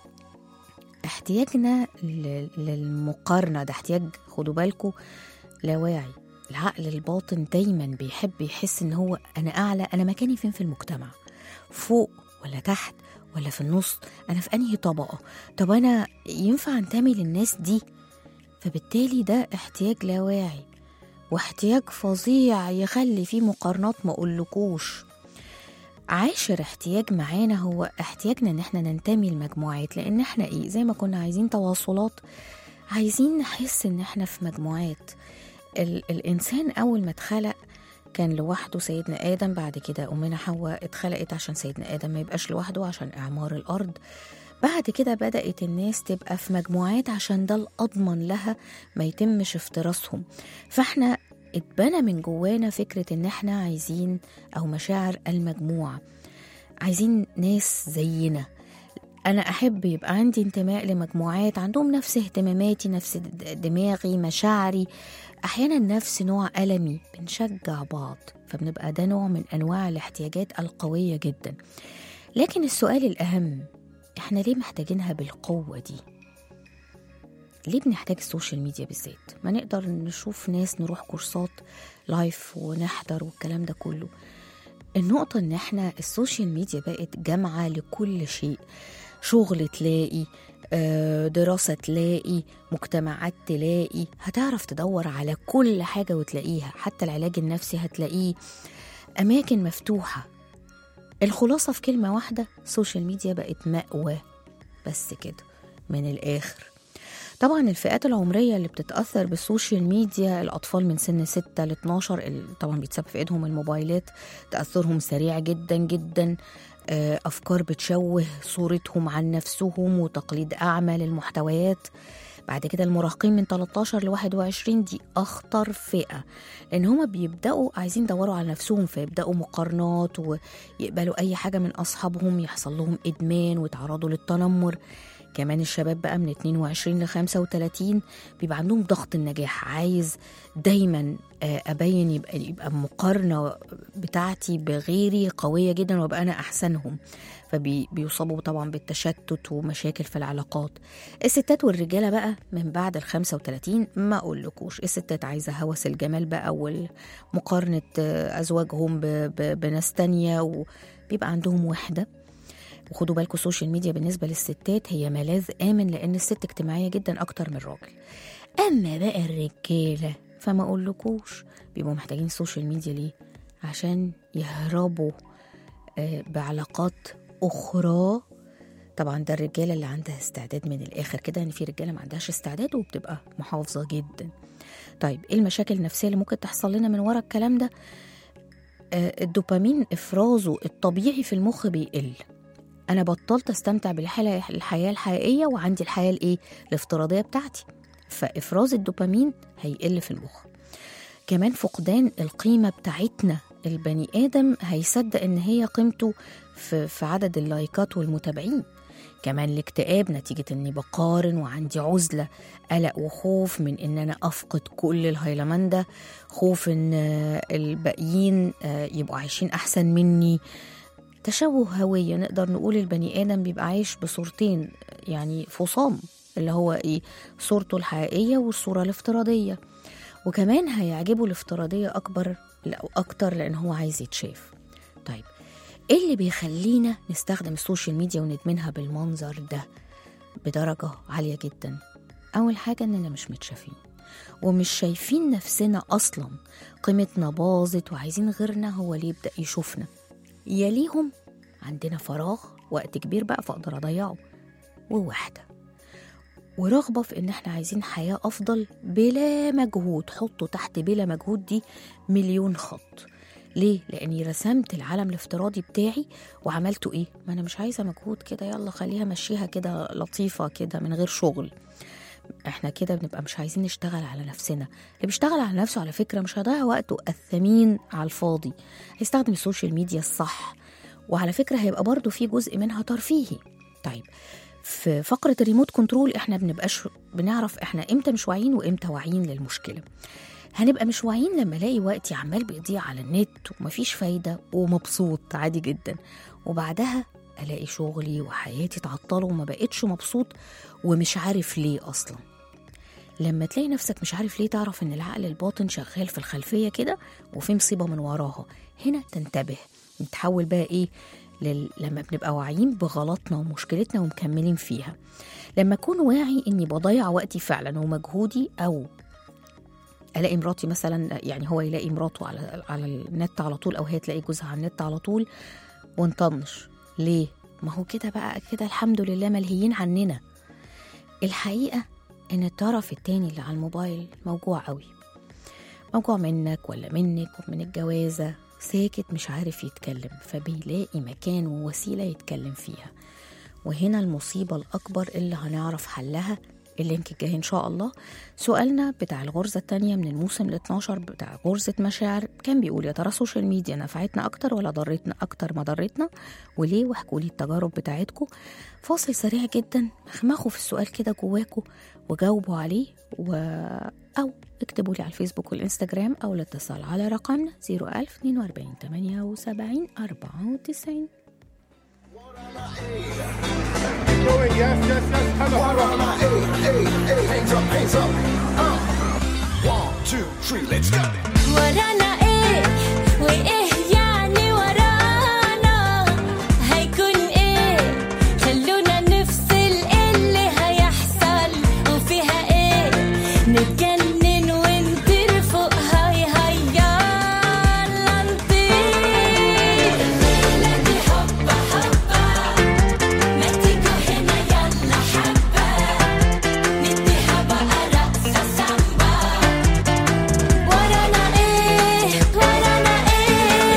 احتياجنا ل... للمقارنة ده احتياج خدوا بالكم لا واعي العقل الباطن دايما بيحب يحس ان هو انا اعلى انا مكاني فين في المجتمع فوق ولا تحت ولا في النص انا في انهي طبقه طب انا ينفع انتمي للناس دي فبالتالي ده احتياج لا واعي واحتياج فظيع يخلي فيه مقارنات ما اقولكوش عاشر احتياج معانا هو احتياجنا ان احنا ننتمي لمجموعات لان احنا ايه زي ما كنا عايزين تواصلات عايزين نحس ان احنا في مجموعات ال- الانسان اول ما اتخلق كان لوحده سيدنا آدم بعد كده أمنا حواء اتخلقت عشان سيدنا آدم ما يبقاش لوحده عشان إعمار الأرض بعد كده بدأت الناس تبقى في مجموعات عشان ده الأضمن لها ما يتمش افتراسهم فاحنا اتبنى من جوانا فكرة إن احنا عايزين أو مشاعر المجموعة عايزين ناس زينا أنا أحب يبقى عندي انتماء لمجموعات عندهم نفس اهتماماتي نفس د- دماغي مشاعري أحيانا نفس نوع ألمي بنشجع بعض فبنبقى ده نوع من أنواع الاحتياجات القوية جدا لكن السؤال الأهم إحنا ليه محتاجينها بالقوة دي؟ ليه بنحتاج السوشيال ميديا بالذات؟ ما نقدر نشوف ناس نروح كورسات لايف ونحضر والكلام ده كله النقطة إن إحنا السوشيال ميديا بقت جامعة لكل شيء شغل تلاقي آه، دراسة تلاقي مجتمعات تلاقي هتعرف تدور على كل حاجة وتلاقيها حتى العلاج النفسي هتلاقيه أماكن مفتوحة الخلاصة في كلمة واحدة السوشيال ميديا بقت مأوى بس كده من الآخر طبعا الفئات العمرية اللي بتتأثر بالسوشيال ميديا الأطفال من سن 6 ل 12 ال- طبعا بيتساب في إيدهم الموبايلات تأثرهم سريع جدا جدا آه، أفكار بتشوه صورتهم عن نفسهم وتقليد أعمى للمحتويات بعد كده المراهقين من 13 ل 21 دي أخطر فئة لأن هما بيبدأوا عايزين يدوروا على نفسهم فيبدأوا مقارنات ويقبلوا أي حاجة من أصحابهم يحصل لهم إدمان ويتعرضوا للتنمر كمان الشباب بقى من 22 ل 35 بيبقى عندهم ضغط النجاح عايز دايما آه، ابين يبقى يبقى المقارنه بتاعتي بغيري قويه جدا وابقى انا احسنهم فبيصابوا طبعا بالتشتت ومشاكل في العلاقات الستات والرجاله بقى من بعد ال 35 ما اقولكوش الستات عايزه هوس الجمال بقى ومقارنه آه، ازواجهم ب- ب- بناس تانية وبيبقى عندهم وحده وخدوا بالكم السوشيال ميديا بالنسبه للستات هي ملاذ امن لان الست اجتماعيه جدا اكتر من الراجل اما بقى الرجاله فما اقولكوش بيبقوا محتاجين السوشيال ميديا ليه عشان يهربوا آه، بعلاقات اخرى طبعا ده الرجاله اللي عندها استعداد من الاخر كده ان في رجاله ما عندهاش استعداد وبتبقى محافظه جدا طيب ايه المشاكل النفسيه اللي ممكن تحصل لنا من ورا الكلام ده آه، الدوبامين افرازه الطبيعي في المخ بيقل انا بطلت استمتع بالحياه الحياه الحقيقيه وعندي الحياه الايه الافتراضيه بتاعتي فافراز الدوبامين هيقل في المخ كمان فقدان القيمه بتاعتنا البني ادم هيصدق ان هي قيمته في, في عدد اللايكات والمتابعين كمان الاكتئاب نتيجة اني بقارن وعندي عزلة قلق وخوف من ان انا افقد كل الهيلمان ده خوف ان آه، الباقيين آه، يبقوا عايشين احسن مني تشوه هوية نقدر نقول البني آدم بيبقى عايش بصورتين يعني فصام اللي هو ايه صورته الحقيقية والصورة الافتراضية وكمان هيعجبه الافتراضية أكبر لا أكتر لأن هو عايز يتشاف طيب ايه اللي بيخلينا نستخدم السوشيال ميديا وندمنها بالمنظر ده بدرجة عالية جدا أول حاجة إننا مش متشافين ومش شايفين نفسنا أصلا قيمتنا باظت وعايزين غيرنا هو اللي يبدأ يشوفنا يليهم عندنا فراغ وقت كبير بقى فأقدر أضيعه ووحدة ورغبة في إن إحنا عايزين حياة أفضل بلا مجهود حطوا تحت بلا مجهود دي مليون خط ليه؟ لأني رسمت العالم الافتراضي بتاعي وعملته إيه؟ ما أنا مش عايزة مجهود كده يلا خليها مشيها كده لطيفة كده من غير شغل احنا كده بنبقى مش عايزين نشتغل على نفسنا اللي بيشتغل على نفسه على فكرة مش هيضيع وقته الثمين على الفاضي هيستخدم السوشيال ميديا الصح وعلى فكرة هيبقى برضو في جزء منها ترفيهي طيب في فقرة الريموت كنترول احنا بنبقاش بنعرف احنا امتى مش واعيين وامتى واعيين للمشكلة هنبقى مش واعيين لما الاقي وقتي عمال بيضيع على النت ومفيش فايدة ومبسوط عادي جدا وبعدها الاقي شغلي وحياتي اتعطلوا وما بقتش مبسوط ومش عارف ليه اصلا لما تلاقي نفسك مش عارف ليه تعرف ان العقل الباطن شغال في الخلفية كده وفي مصيبة من وراها هنا تنتبه نتحول بقى ايه لل... لما بنبقى واعيين بغلطنا ومشكلتنا ومكملين فيها لما اكون واعي اني بضيع وقتي فعلا ومجهودي او الاقي مراتي مثلا يعني هو يلاقي مراته على على النت على طول او هي تلاقي جوزها على النت على طول ونطنش ليه ما هو كده بقى كده الحمد لله ملهيين عننا الحقيقه ان الطرف التاني اللي على الموبايل موجوع قوي موجوع منك ولا منك ومن الجوازه ساكت مش عارف يتكلم فبيلاقي مكان ووسيله يتكلم فيها وهنا المصيبه الاكبر اللي هنعرف حلها اللينك الجاي ان شاء الله سؤالنا بتاع الغرزه الثانيه من الموسم ال 12 بتاع غرزه مشاعر كان بيقول يا ترى السوشيال ميديا نفعتنا اكتر ولا ضرتنا اكتر ما ضرتنا وليه واحكوا لي التجارب بتاعتكم فاصل سريع جدا مخمخوا في السؤال كده جواكوا وجاوبوا عليه و... او اكتبوا لي على الفيسبوك والانستجرام او الاتصال على رقمنا 01042 78 94 Going, yes, yes, yes, hello, hello, hello. Hands up, hands up. Uh. One, two, three, let's go. ورانا ايه وايه يعني ورانا هيكون ايه خلونا نفصل إيه اللي هيحصل وفيها ايه نتجنن ونطير فوق هاي هاي يلا نطير الليلة دي حبة حبة ما تيجوا هنا يلا حبة نديها بقى رقصة سامبا ورانا ايه ورانا ايه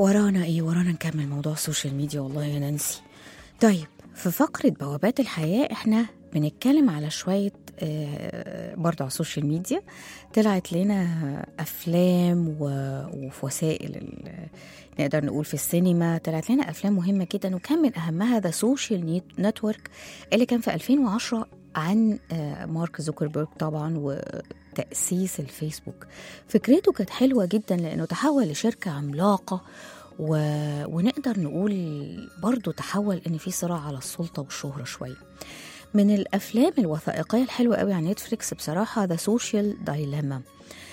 ورانا ايه ورانا نكمل موضوع السوشيال ميديا والله يا نانسي طيب في فقرة بوابات الحياة احنا بنتكلم على شوية آه، برضه على السوشيال ميديا طلعت لنا أفلام و- وفي وسائل ال- نقدر نقول في السينما طلعت لنا أفلام مهمة جدا وكان من أهمها ذا سوشيال نتورك اللي كان في 2010 عن آه، مارك زوكربيرج طبعا وتأسيس الفيسبوك فكرته كانت حلوة جدا لأنه تحول لشركة عملاقة و... ونقدر نقول برضو تحول ان في صراع على السلطه والشهره شويه من الافلام الوثائقيه الحلوه قوي على نتفليكس بصراحه ذا سوشيال دايلاما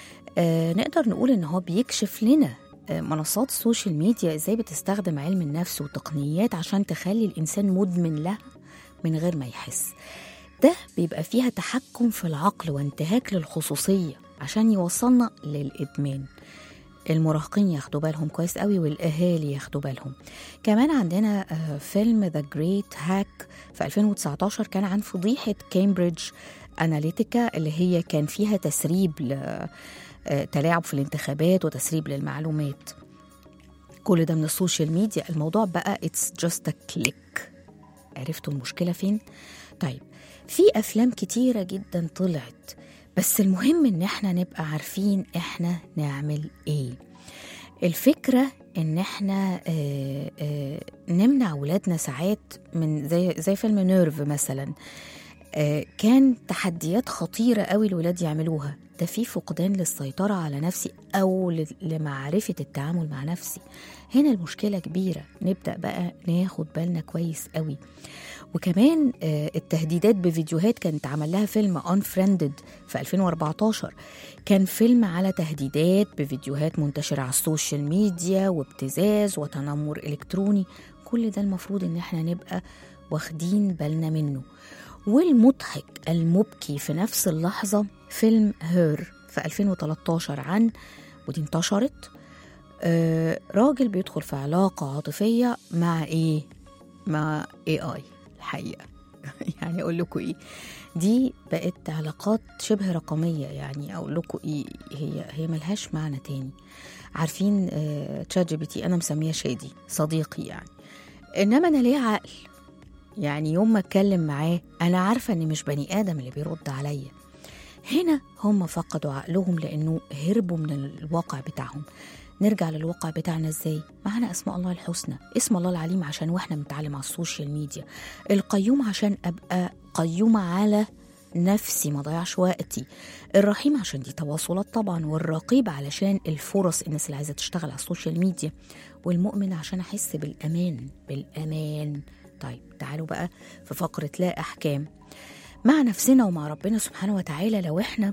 آه نقدر نقول ان هو بيكشف لنا آه، منصات السوشيال ميديا ازاي بتستخدم علم النفس وتقنيات عشان تخلي الانسان مدمن لها من غير ما يحس ده بيبقى فيها تحكم في العقل وانتهاك للخصوصيه عشان يوصلنا للادمان المراهقين ياخدوا بالهم كويس قوي والاهالي ياخدوا بالهم كمان عندنا آه، فيلم ذا جريت هاك في 2019 كان عن فضيحه كامبريدج اناليتيكا اللي هي كان فيها تسريب ل آه، تلاعب في الانتخابات وتسريب للمعلومات كل ده من السوشيال ميديا الموضوع بقى اتس جاست ا كليك عرفتوا المشكله فين طيب في افلام كتيره جدا طلعت بس المهم ان احنا نبقى عارفين احنا نعمل ايه الفكرة ان احنا آه، آه، نمنع ولادنا ساعات من زي زي فيلم نيرف مثلا آه، كان تحديات خطيرة قوي الولاد يعملوها ده في فقدان للسيطرة على نفسي أو ل- لمعرفة التعامل مع نفسي هنا المشكلة كبيرة نبدأ بقى ناخد بالنا كويس قوي وكمان آه، التهديدات بفيديوهات كانت عمل لها فيلم Unfriended في 2014 كان فيلم على تهديدات بفيديوهات منتشرة على السوشيال ميديا وابتزاز وتنمر إلكتروني كل ده المفروض إن احنا نبقى واخدين بالنا منه والمضحك المبكي في نفس اللحظة فيلم هير في 2013 عن ودي انتشرت آه راجل بيدخل في علاقة عاطفية مع ايه؟ مع اي اي الحقيقة يعني اقول لكم ايه دي بقت علاقات شبه رقمية يعني اقول لكم ايه هي هي ملهاش معنى تاني عارفين آه تشات جي بي تي انا مسميه شادي صديقي يعني انما انا ليه عقل يعني يوم ما اتكلم معاه انا عارفه ان مش بني ادم اللي بيرد عليا هنا هم فقدوا عقلهم لانه هربوا من الواقع بتاعهم نرجع للواقع بتاعنا ازاي معانا اسماء الله الحسنى اسم الله العليم عشان واحنا بنتعلم على السوشيال ميديا القيوم عشان ابقى قيومه على نفسي ما ضيعش وقتي الرحيم عشان دي تواصلات طبعا والرقيب علشان الفرص الناس اللي عايزه تشتغل على السوشيال ميديا والمؤمن عشان احس بالامان بالامان طيب تعالوا بقى في فقره لا احكام مع نفسنا ومع ربنا سبحانه وتعالى لو احنا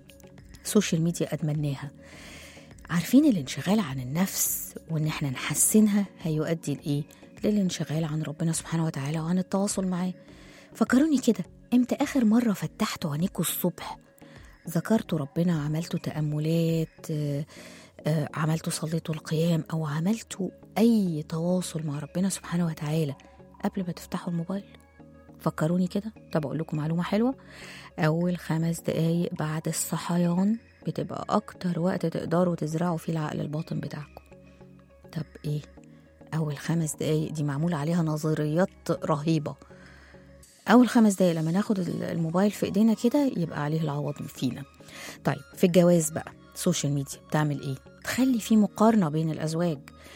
سوشيال ميديا ادمناها عارفين الانشغال عن النفس وان احنا نحسنها هيؤدي لايه للانشغال عن ربنا سبحانه وتعالى وعن التواصل معاه فكروني كده امتى اخر مره فتحتوا عينيكوا الصبح ذكرتوا ربنا عملتوا تاملات آه، آه، عملتوا صليتوا القيام او عملتوا اي تواصل مع ربنا سبحانه وتعالى قبل ما تفتحوا الموبايل فكروني كده طب اقول لكم معلومه حلوه اول خمس دقايق بعد الصحيان بتبقى اكتر وقت تقدروا تزرعوا فيه العقل الباطن بتاعكم طب ايه اول خمس دقايق دي معمول عليها نظريات رهيبه اول خمس دقايق لما ناخد الموبايل في ايدينا كده يبقى عليه العوض فينا طيب في الجواز بقى السوشيال ميديا بتعمل ايه تخلي في مقارنه بين الازواج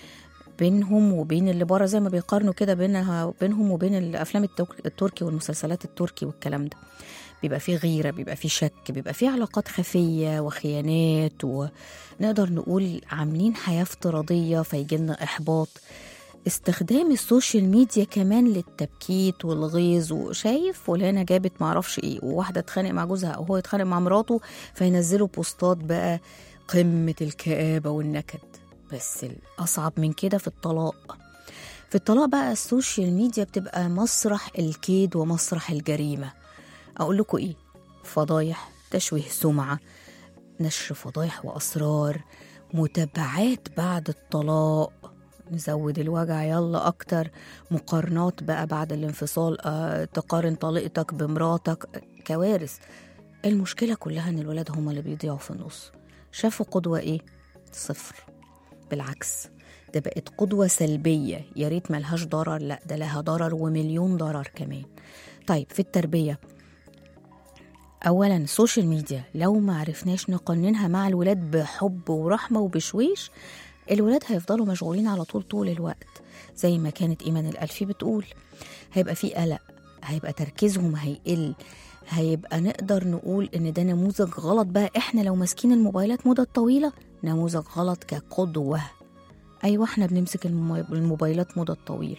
بينهم وبين اللي بره زي ما بيقارنوا كده بينها بينهم وبين الافلام التوك- التركي والمسلسلات التركي والكلام ده بيبقى فيه غيره بيبقى فيه شك بيبقى فيه علاقات خفيه وخيانات ونقدر نقول عاملين حياه افتراضيه فيجي لنا احباط استخدام السوشيال ميديا كمان للتبكيت والغيظ وشايف فلانه جابت معرفش ايه وواحده اتخانق مع جوزها او هو يتخانق مع مراته فينزلوا بوستات بقى قمه الكآبه والنكد بس الاصعب من كده في الطلاق في الطلاق بقى السوشيال ميديا بتبقى مسرح الكيد ومسرح الجريمه اقول لكم ايه فضايح تشويه سمعه نشر فضايح واسرار متابعات بعد الطلاق نزود الوجع يلا اكتر مقارنات بقى بعد الانفصال آه تقارن طليقتك بمراتك كوارث المشكله كلها ان الولاد هما اللي بيضيعوا في النص شافوا قدوه ايه صفر بالعكس ده بقت قدوة سلبية يا ريت ملهاش ضرر لا ده لها ضرر ومليون ضرر كمان طيب في التربية أولا السوشيال ميديا لو ما عرفناش نقننها مع الولاد بحب ورحمة وبشويش الولاد هيفضلوا مشغولين على طول طول الوقت زي ما كانت إيمان الألفي بتقول هيبقى في قلق هيبقى تركيزهم هيقل هيبقى نقدر نقول ان ده نموذج غلط بقى احنا لو ماسكين الموبايلات مدة طويلة نموذج غلط كقدوة ايوه احنا بنمسك الموباي- الموبايلات مدة طويلة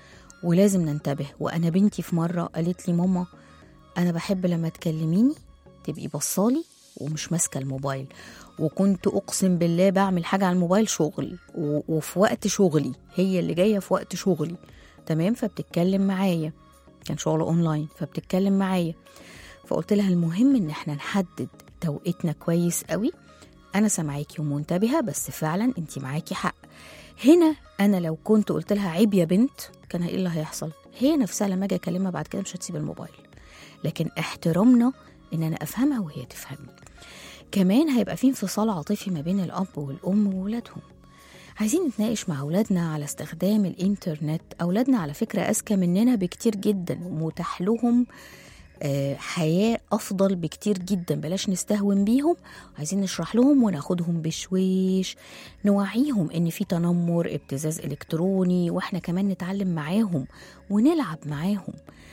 ولازم ننتبه وانا بنتي في مرة قالت لي ماما انا بحب لما تكلميني تبقي بصالي ومش ماسكة الموبايل وكنت اقسم بالله بعمل حاجة على الموبايل شغل و- وفي وقت شغلي هي اللي جاية في وقت شغلي تمام فبتتكلم معايا كان شغل اونلاين فبتتكلم معايا فقلت لها المهم ان احنا نحدد توقيتنا كويس قوي انا سامعاكي ومنتبهه بس فعلا انت معاكي حق هنا انا لو كنت قلت لها عيب يا بنت كان ايه اللي هيحصل هي نفسها لما اجي اكلمها بعد كده مش هتسيب الموبايل لكن احترامنا ان انا افهمها وهي تفهمني كمان هيبقى في انفصال عاطفي ما بين الاب والام وولادهم عايزين نتناقش مع أولادنا على استخدام الإنترنت أولادنا على فكرة أذكى مننا بكتير جدا ومتاح لهم آه، حياة أفضل بكتير جدا بلاش نستهون بيهم عايزين نشرح لهم وناخدهم بشويش نوعيهم إن في تنمر ابتزاز إلكتروني وإحنا كمان نتعلم معاهم ونلعب معاهم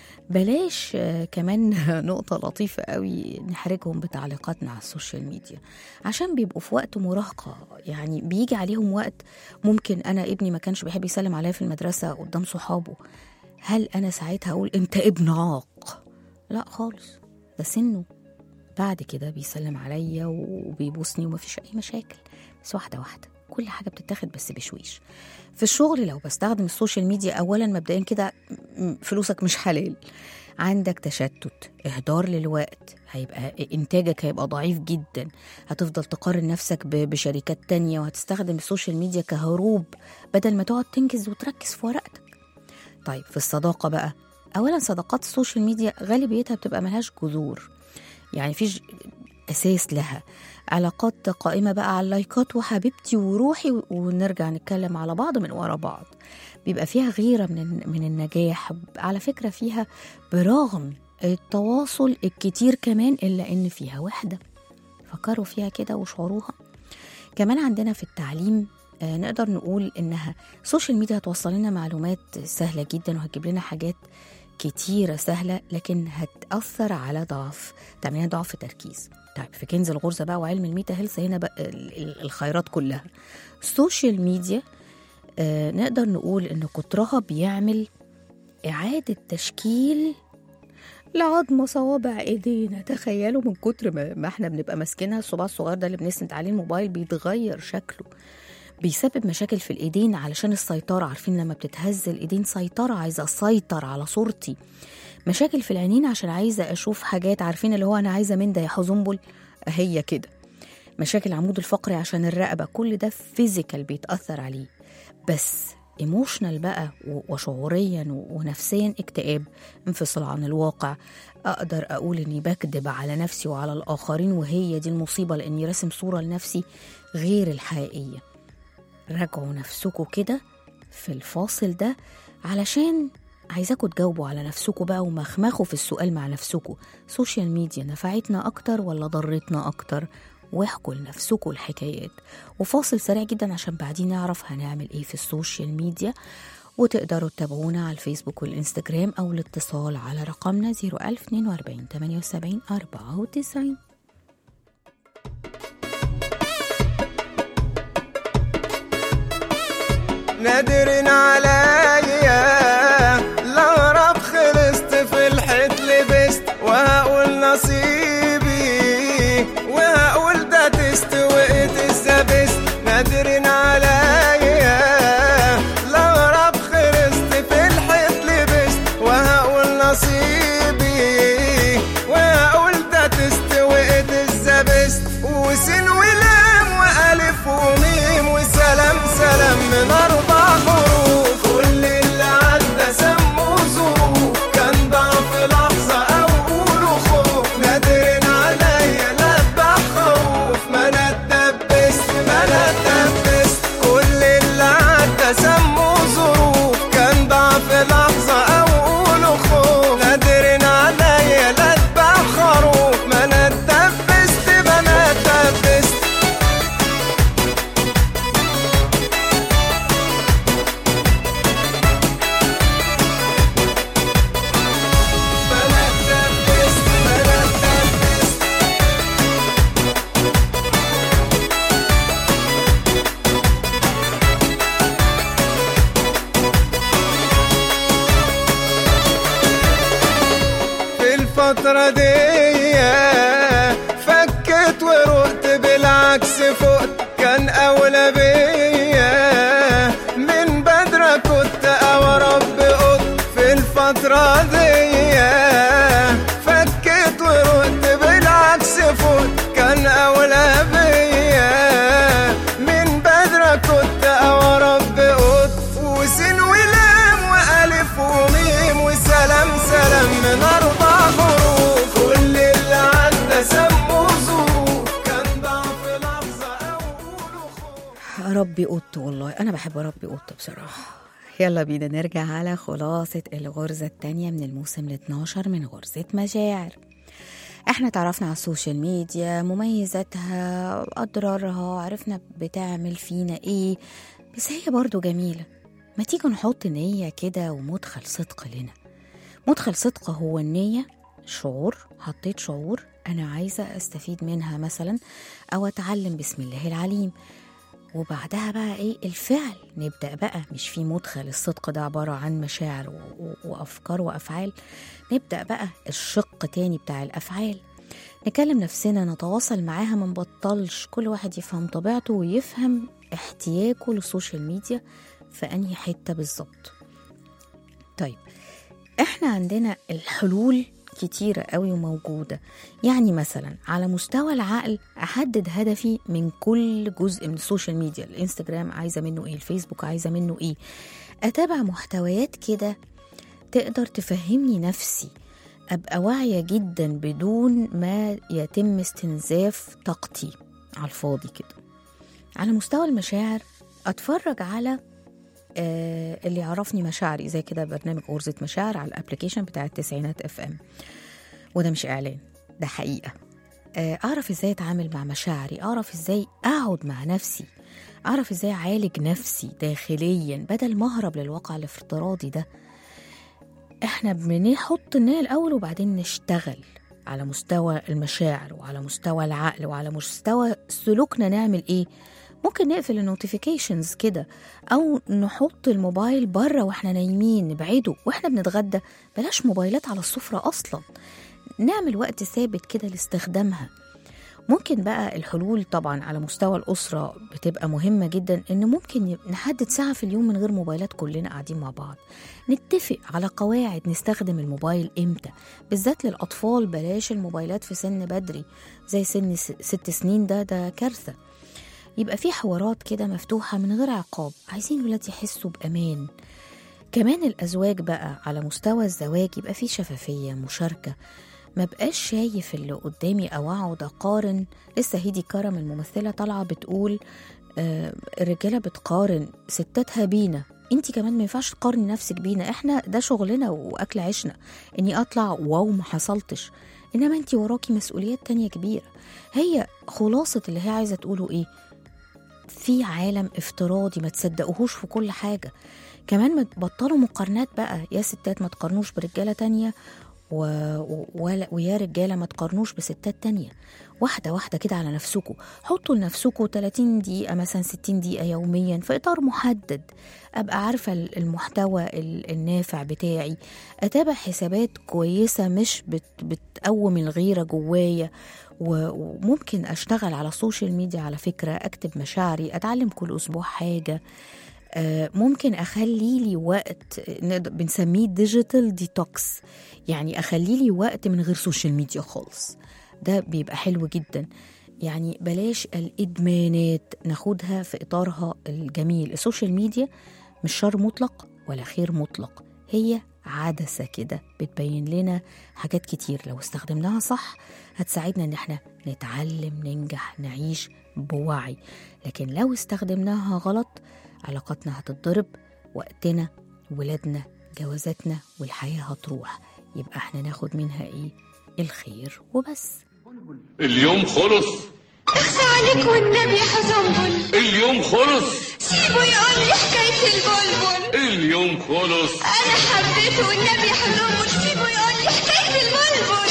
بلاش آه، كمان نقطة لطيفة قوي نحرجهم بتعليقاتنا على السوشيال ميديا عشان بيبقوا في وقت مراهقة يعني بيجي عليهم وقت ممكن أنا ابني ما كانش بيحب يسلم عليا في المدرسة قدام صحابه هل أنا ساعتها أقول أنت ابن عاق لا خالص ده سنه بعد كده بيسلم عليا وبيبوسني ومفيش أي مشاكل بس واحدة واحدة كل حاجة بتتاخد بس بشويش في الشغل لو بستخدم السوشيال ميديا أولا مبدئيا كده م- فلوسك مش حلال عندك تشتت إهدار للوقت هيبقى إنتاجك هيبقى ضعيف جدا هتفضل تقارن نفسك ب- بشركات تانية وهتستخدم السوشيال ميديا كهروب بدل ما تقعد تنجز وتركز في ورقتك طيب في الصداقة بقى أولا صداقات السوشيال ميديا غالبيتها بتبقى ملهاش جذور يعني فيش أساس لها علاقات قائمة بقى على اللايكات وحبيبتي وروحي و- ونرجع نتكلم على بعض من ورا بعض بيبقى فيها غيرة من الن- من النجاح على فكرة فيها برغم التواصل الكتير كمان إلا إن فيها وحدة فكروا فيها كده وشعروها كمان عندنا في التعليم آه، نقدر نقول إنها السوشيال ميديا هتوصل لنا معلومات سهلة جدا وهتجيب لنا حاجات كتيرة سهلة لكن هتأثر على ضعف تعمل لنا ضعف تركيز طيب في كنز الغرزة بقى وعلم الميتا هيلث هنا بقى ال- ال- الخيرات كلها السوشيال ميديا آه نقدر نقول إن كترها بيعمل إعادة تشكيل لعظم صوابع ايدينا تخيلوا من كتر ما, ما احنا بنبقى ماسكينها الصباع الصغير ده اللي بنسند عليه الموبايل بيتغير شكله بيسبب مشاكل في الايدين علشان السيطرة عارفين لما بتتهز الايدين سيطرة عايزة اسيطر على صورتي مشاكل في العينين عشان عايزة اشوف حاجات عارفين اللي هو انا عايزة من ده يا حزنبل هي كده مشاكل العمود الفقري عشان الرقبة كل ده فيزيكال بيتأثر عليه بس ايموشنال بقى و- وشعوريا و- ونفسيا اكتئاب انفصال عن الواقع اقدر اقول اني بكذب على نفسي وعلى الاخرين وهي دي المصيبه لاني راسم صوره لنفسي غير الحقيقيه راجعوا نفسكوا كده في الفاصل ده علشان عايزاكوا تجاوبوا على نفسكوا بقى ومخمخوا في السؤال مع نفسكوا سوشيال ميديا نفعتنا اكتر ولا ضرتنا اكتر واحكوا لنفسكوا الحكايات وفاصل سريع جدا عشان بعدين نعرف هنعمل ايه في السوشيال ميديا وتقدروا تتابعونا على الفيسبوك والإنستجرام أو الاتصال على رقمنا 01042 78 94 نادرين عليا لو رب خلصت في الحيط لبست وهقول نصيبي وهقول ده تستوقت الزبست نادرين عليا لو رب خلصت في الحيط لبست وهقول نصيبي وهقول ده تستوقت الزبست وسين ولام والف وميم وسلام سلام من اربع حروف الفترة دي فكت ورقت بالعكس فقت كان أولى بيا من بدرة كنت أو رب قط في الفترة دي فكت ورقت بالعكس فقت كان أولى بيا من بدرة كنت أو رب قط وسين ولام وألف وميم وسلام سلام من أربع حروف كل اللي عدى سموه ظروف كان ضعف لحظة أو قولوا خوف ربي قط والله انا بحب ربي قط بصراحه يلا بينا نرجع على خلاصة الغرزة التانية من الموسم ال 12 من غرزة مشاعر احنا تعرفنا على السوشيال ميديا مميزاتها أضرارها عرفنا بتعمل فينا ايه بس هي برضو جميلة ما تيجي نحط نية كده ومدخل صدق لنا مدخل صدق هو النية شعور حطيت شعور أنا عايزة أستفيد منها مثلا أو أتعلم بسم الله العليم وبعدها بقى ايه الفعل نبدا بقى مش في مدخل الصدق ده عباره عن مشاعر و- و- وافكار وافعال نبدا بقى الشق تاني بتاع الافعال نكلم نفسنا نتواصل معاها ما نبطلش كل واحد يفهم طبيعته ويفهم احتياجه للسوشيال ميديا في انهي حته بالظبط طيب احنا عندنا الحلول كتيرة قوي وموجودة يعني مثلا على مستوى العقل أحدد هدفي من كل جزء من السوشيال ميديا الانستجرام عايزة منه ايه الفيسبوك عايزة منه ايه أتابع محتويات كده تقدر تفهمني نفسي أبقى واعية جدا بدون ما يتم استنزاف طاقتي على الفاضي كده على مستوى المشاعر أتفرج على آه، اللي يعرفني مشاعري زي كده برنامج غرزة مشاعر على الابلكيشن بتاع التسعينات اف ام وده مش اعلان ده حقيقة آه، اعرف ازاي اتعامل مع مشاعري اعرف ازاي اقعد مع نفسي اعرف ازاي اعالج نفسي داخليا بدل ما اهرب للواقع الافتراضي ده احنا بنحط النية الاول وبعدين نشتغل على مستوى المشاعر وعلى مستوى العقل وعلى مستوى سلوكنا نعمل ايه ممكن نقفل النوتيفيكيشنز كده او نحط الموبايل بره واحنا نايمين نبعده واحنا بنتغدى بلاش موبايلات على السفرة اصلا نعمل وقت ثابت كده لاستخدامها ممكن بقى الحلول طبعا على مستوى الأسرة بتبقى مهمة جدا إن ممكن يب- نحدد ساعة في اليوم من غير موبايلات كلنا قاعدين مع بعض نتفق على قواعد نستخدم الموبايل إمتى بالذات للأطفال بلاش الموبايلات في سن بدري زي سن س- ست سنين ده ده كارثة يبقى في حوارات كده مفتوحة من غير عقاب عايزين الولاد يحسوا بأمان كمان الأزواج بقى على مستوى الزواج يبقى في شفافية مشاركة ما بقاش شايف اللي قدامي أو أقعد أقارن لسه هيدي كرم الممثلة طالعة بتقول آه الرجالة بتقارن ستاتها بينا انت كمان ما ينفعش تقارني نفسك بينا احنا ده شغلنا واكل عيشنا اني اطلع واو ما حصلتش انما انت وراكي مسؤوليات تانية كبيرة هي خلاصة اللي هي عايزة تقوله ايه في عالم افتراضي ما تصدقوهوش في كل حاجة كمان ما تبطلوا مقارنات بقى يا ستات ما تقارنوش برجالة تانية و... و... ولا- ويا رجالة ما تقارنوش بستات تانية واحدة واحدة كده على نفسكم حطوا لنفسكم 30 دقيقة مثلا 60 دقيقة يوميا في إطار محدد أبقى عارفة ال- المحتوى ال- النافع بتاعي أتابع حسابات كويسة مش بت... بتقوم الغيرة جوايا و- وممكن أشتغل على السوشيال ميديا على فكرة أكتب مشاعري أتعلم كل أسبوع حاجة آه، ممكن اخلي لي وقت نقدر- بنسميه ديجيتال ديتوكس يعني اخلي لي وقت من غير سوشيال ميديا خالص ده بيبقى حلو جدا يعني بلاش الادمانات ناخدها في اطارها الجميل السوشيال ميديا مش شر مطلق ولا خير مطلق هي عدسة كده بتبين لنا حاجات كتير لو استخدمناها صح هتساعدنا ان احنا نتعلم ننجح نعيش بوعي لكن لو استخدمناها غلط علاقاتنا هتتضرب وقتنا ولادنا جوازاتنا والحياة هتروح يبقى احنا ناخد منها ايه الخير وبس اليوم خلص اخفى عليك والنبي حزنبل اليوم خلص سيبه يقول لي حكاية البلبل اليوم خلص أنا حبيته والنبي حزنبل سيبه يقول لي حكاية البلبل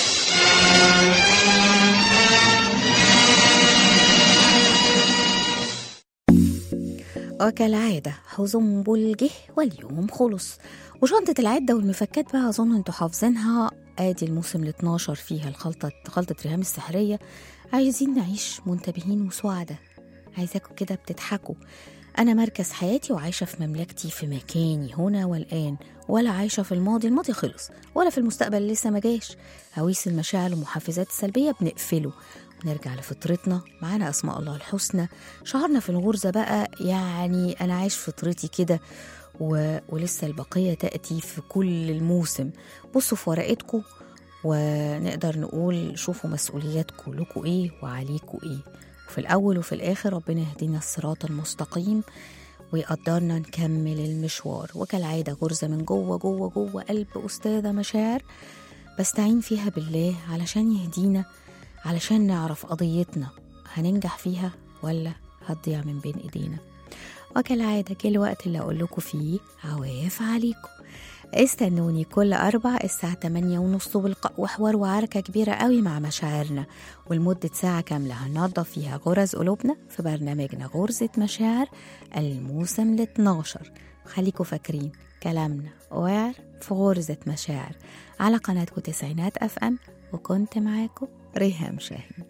وكالعادة حزنبل جه واليوم خلص وشنطة العدة والمفكات بقى أظن انتوا حافظينها ادي الموسم ال 12 فيها الخلطة خلطة ريهام السحرية عايزين نعيش منتبهين وسعداء عايزاكم كده بتضحكوا أنا مركز حياتي وعايشة في مملكتي في مكاني هنا والآن ولا عايشة في الماضي الماضي خلص ولا في المستقبل اللي لسه ما جاش هويس المشاعر والمحفزات السلبية بنقفله ونرجع لفطرتنا معانا أسماء الله الحسنى شعرنا في الغرزة بقى يعني أنا عايش فطرتي كده و... ولسه البقية تأتي في كل الموسم بصوا في ورقتكم ونقدر نقول شوفوا مسؤولياتكم لكم ايه وعليكم ايه وفي الأول وفي الآخر ربنا يهدينا الصراط المستقيم ويقدرنا نكمل المشوار وكالعادة غرزة من جوه جوه جوه قلب أستاذة مشاعر بستعين فيها بالله علشان يهدينا علشان نعرف قضيتنا هننجح فيها ولا هتضيع من بين ايدينا وكالعادة جه الوقت اللي أقول لكم فيه عواف عليكم استنوني كل أربع الساعة 8 ونص والق- وحوار وعركة كبيرة قوي مع مشاعرنا ولمدة ساعة كاملة هننظف فيها غرز قلوبنا في برنامجنا غرزة مشاعر الموسم ال 12 خليكوا فاكرين كلامنا وعر في غرزة مشاعر على قناتكم تسعينات أف أم وكنت معاكم ريهام شاهين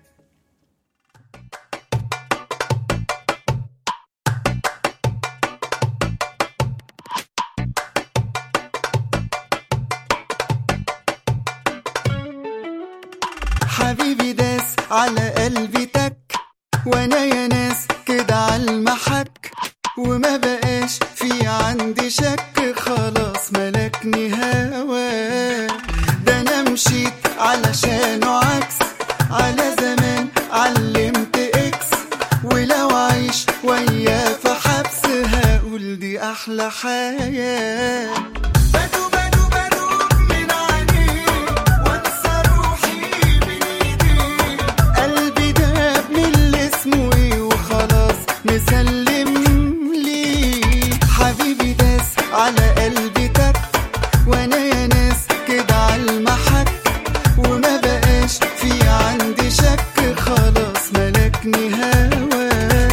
حبيبي داس على قلبي تك وانا يا ناس كده على المحك وما بقاش في عندي شك خلاص ملكني هوا ده انا مشيت علشانه عكس على زمان علمت اكس ولو عايش وياه في حبس هقول دي احلى حياه بدو بدو بدو من عينيه وانسى روحي من ايديه قلبي داب من اللي اسمه ايه وخلاص مسلم ليه حبيبي داس على قلبي تك وانا يا ناس كده على المحك وما بقاش في عندي شك خلاص ملكني هواك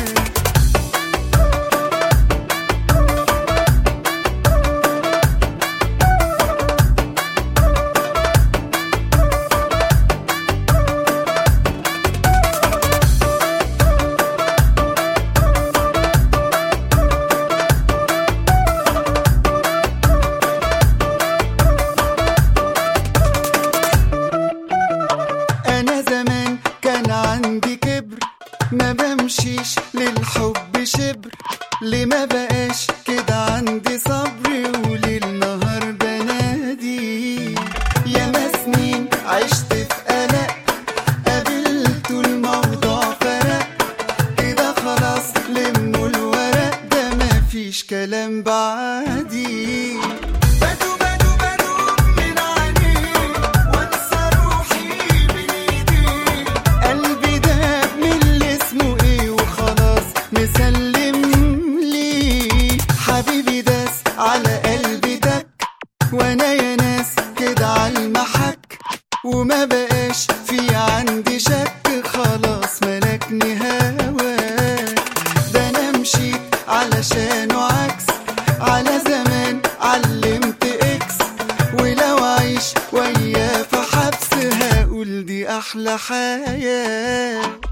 انا زمان كان عندي كبر ما بمشيش للحب شبر ليه ما بقاش كده عندي صبر وليل نهار بنادي يا سنين عشت في قلق قابلت الموضوع فرق كده خلاص لموا الورق ده مفيش كلام بعدي بدو بدو بدو من عينيه وانسى روحي من ايديه قلبي داب من اللي اسمه ايه وخلاص مسلم ليه حبيبي داس على قلبي تك وانا يا ناس كده على المحك وما بقاش في عندي شك خلاص ملكني هواك ده انا مشيت علشانه عكس على زمان علمت اكس ولو عايش وياه في حبس هقول دي احلى حياه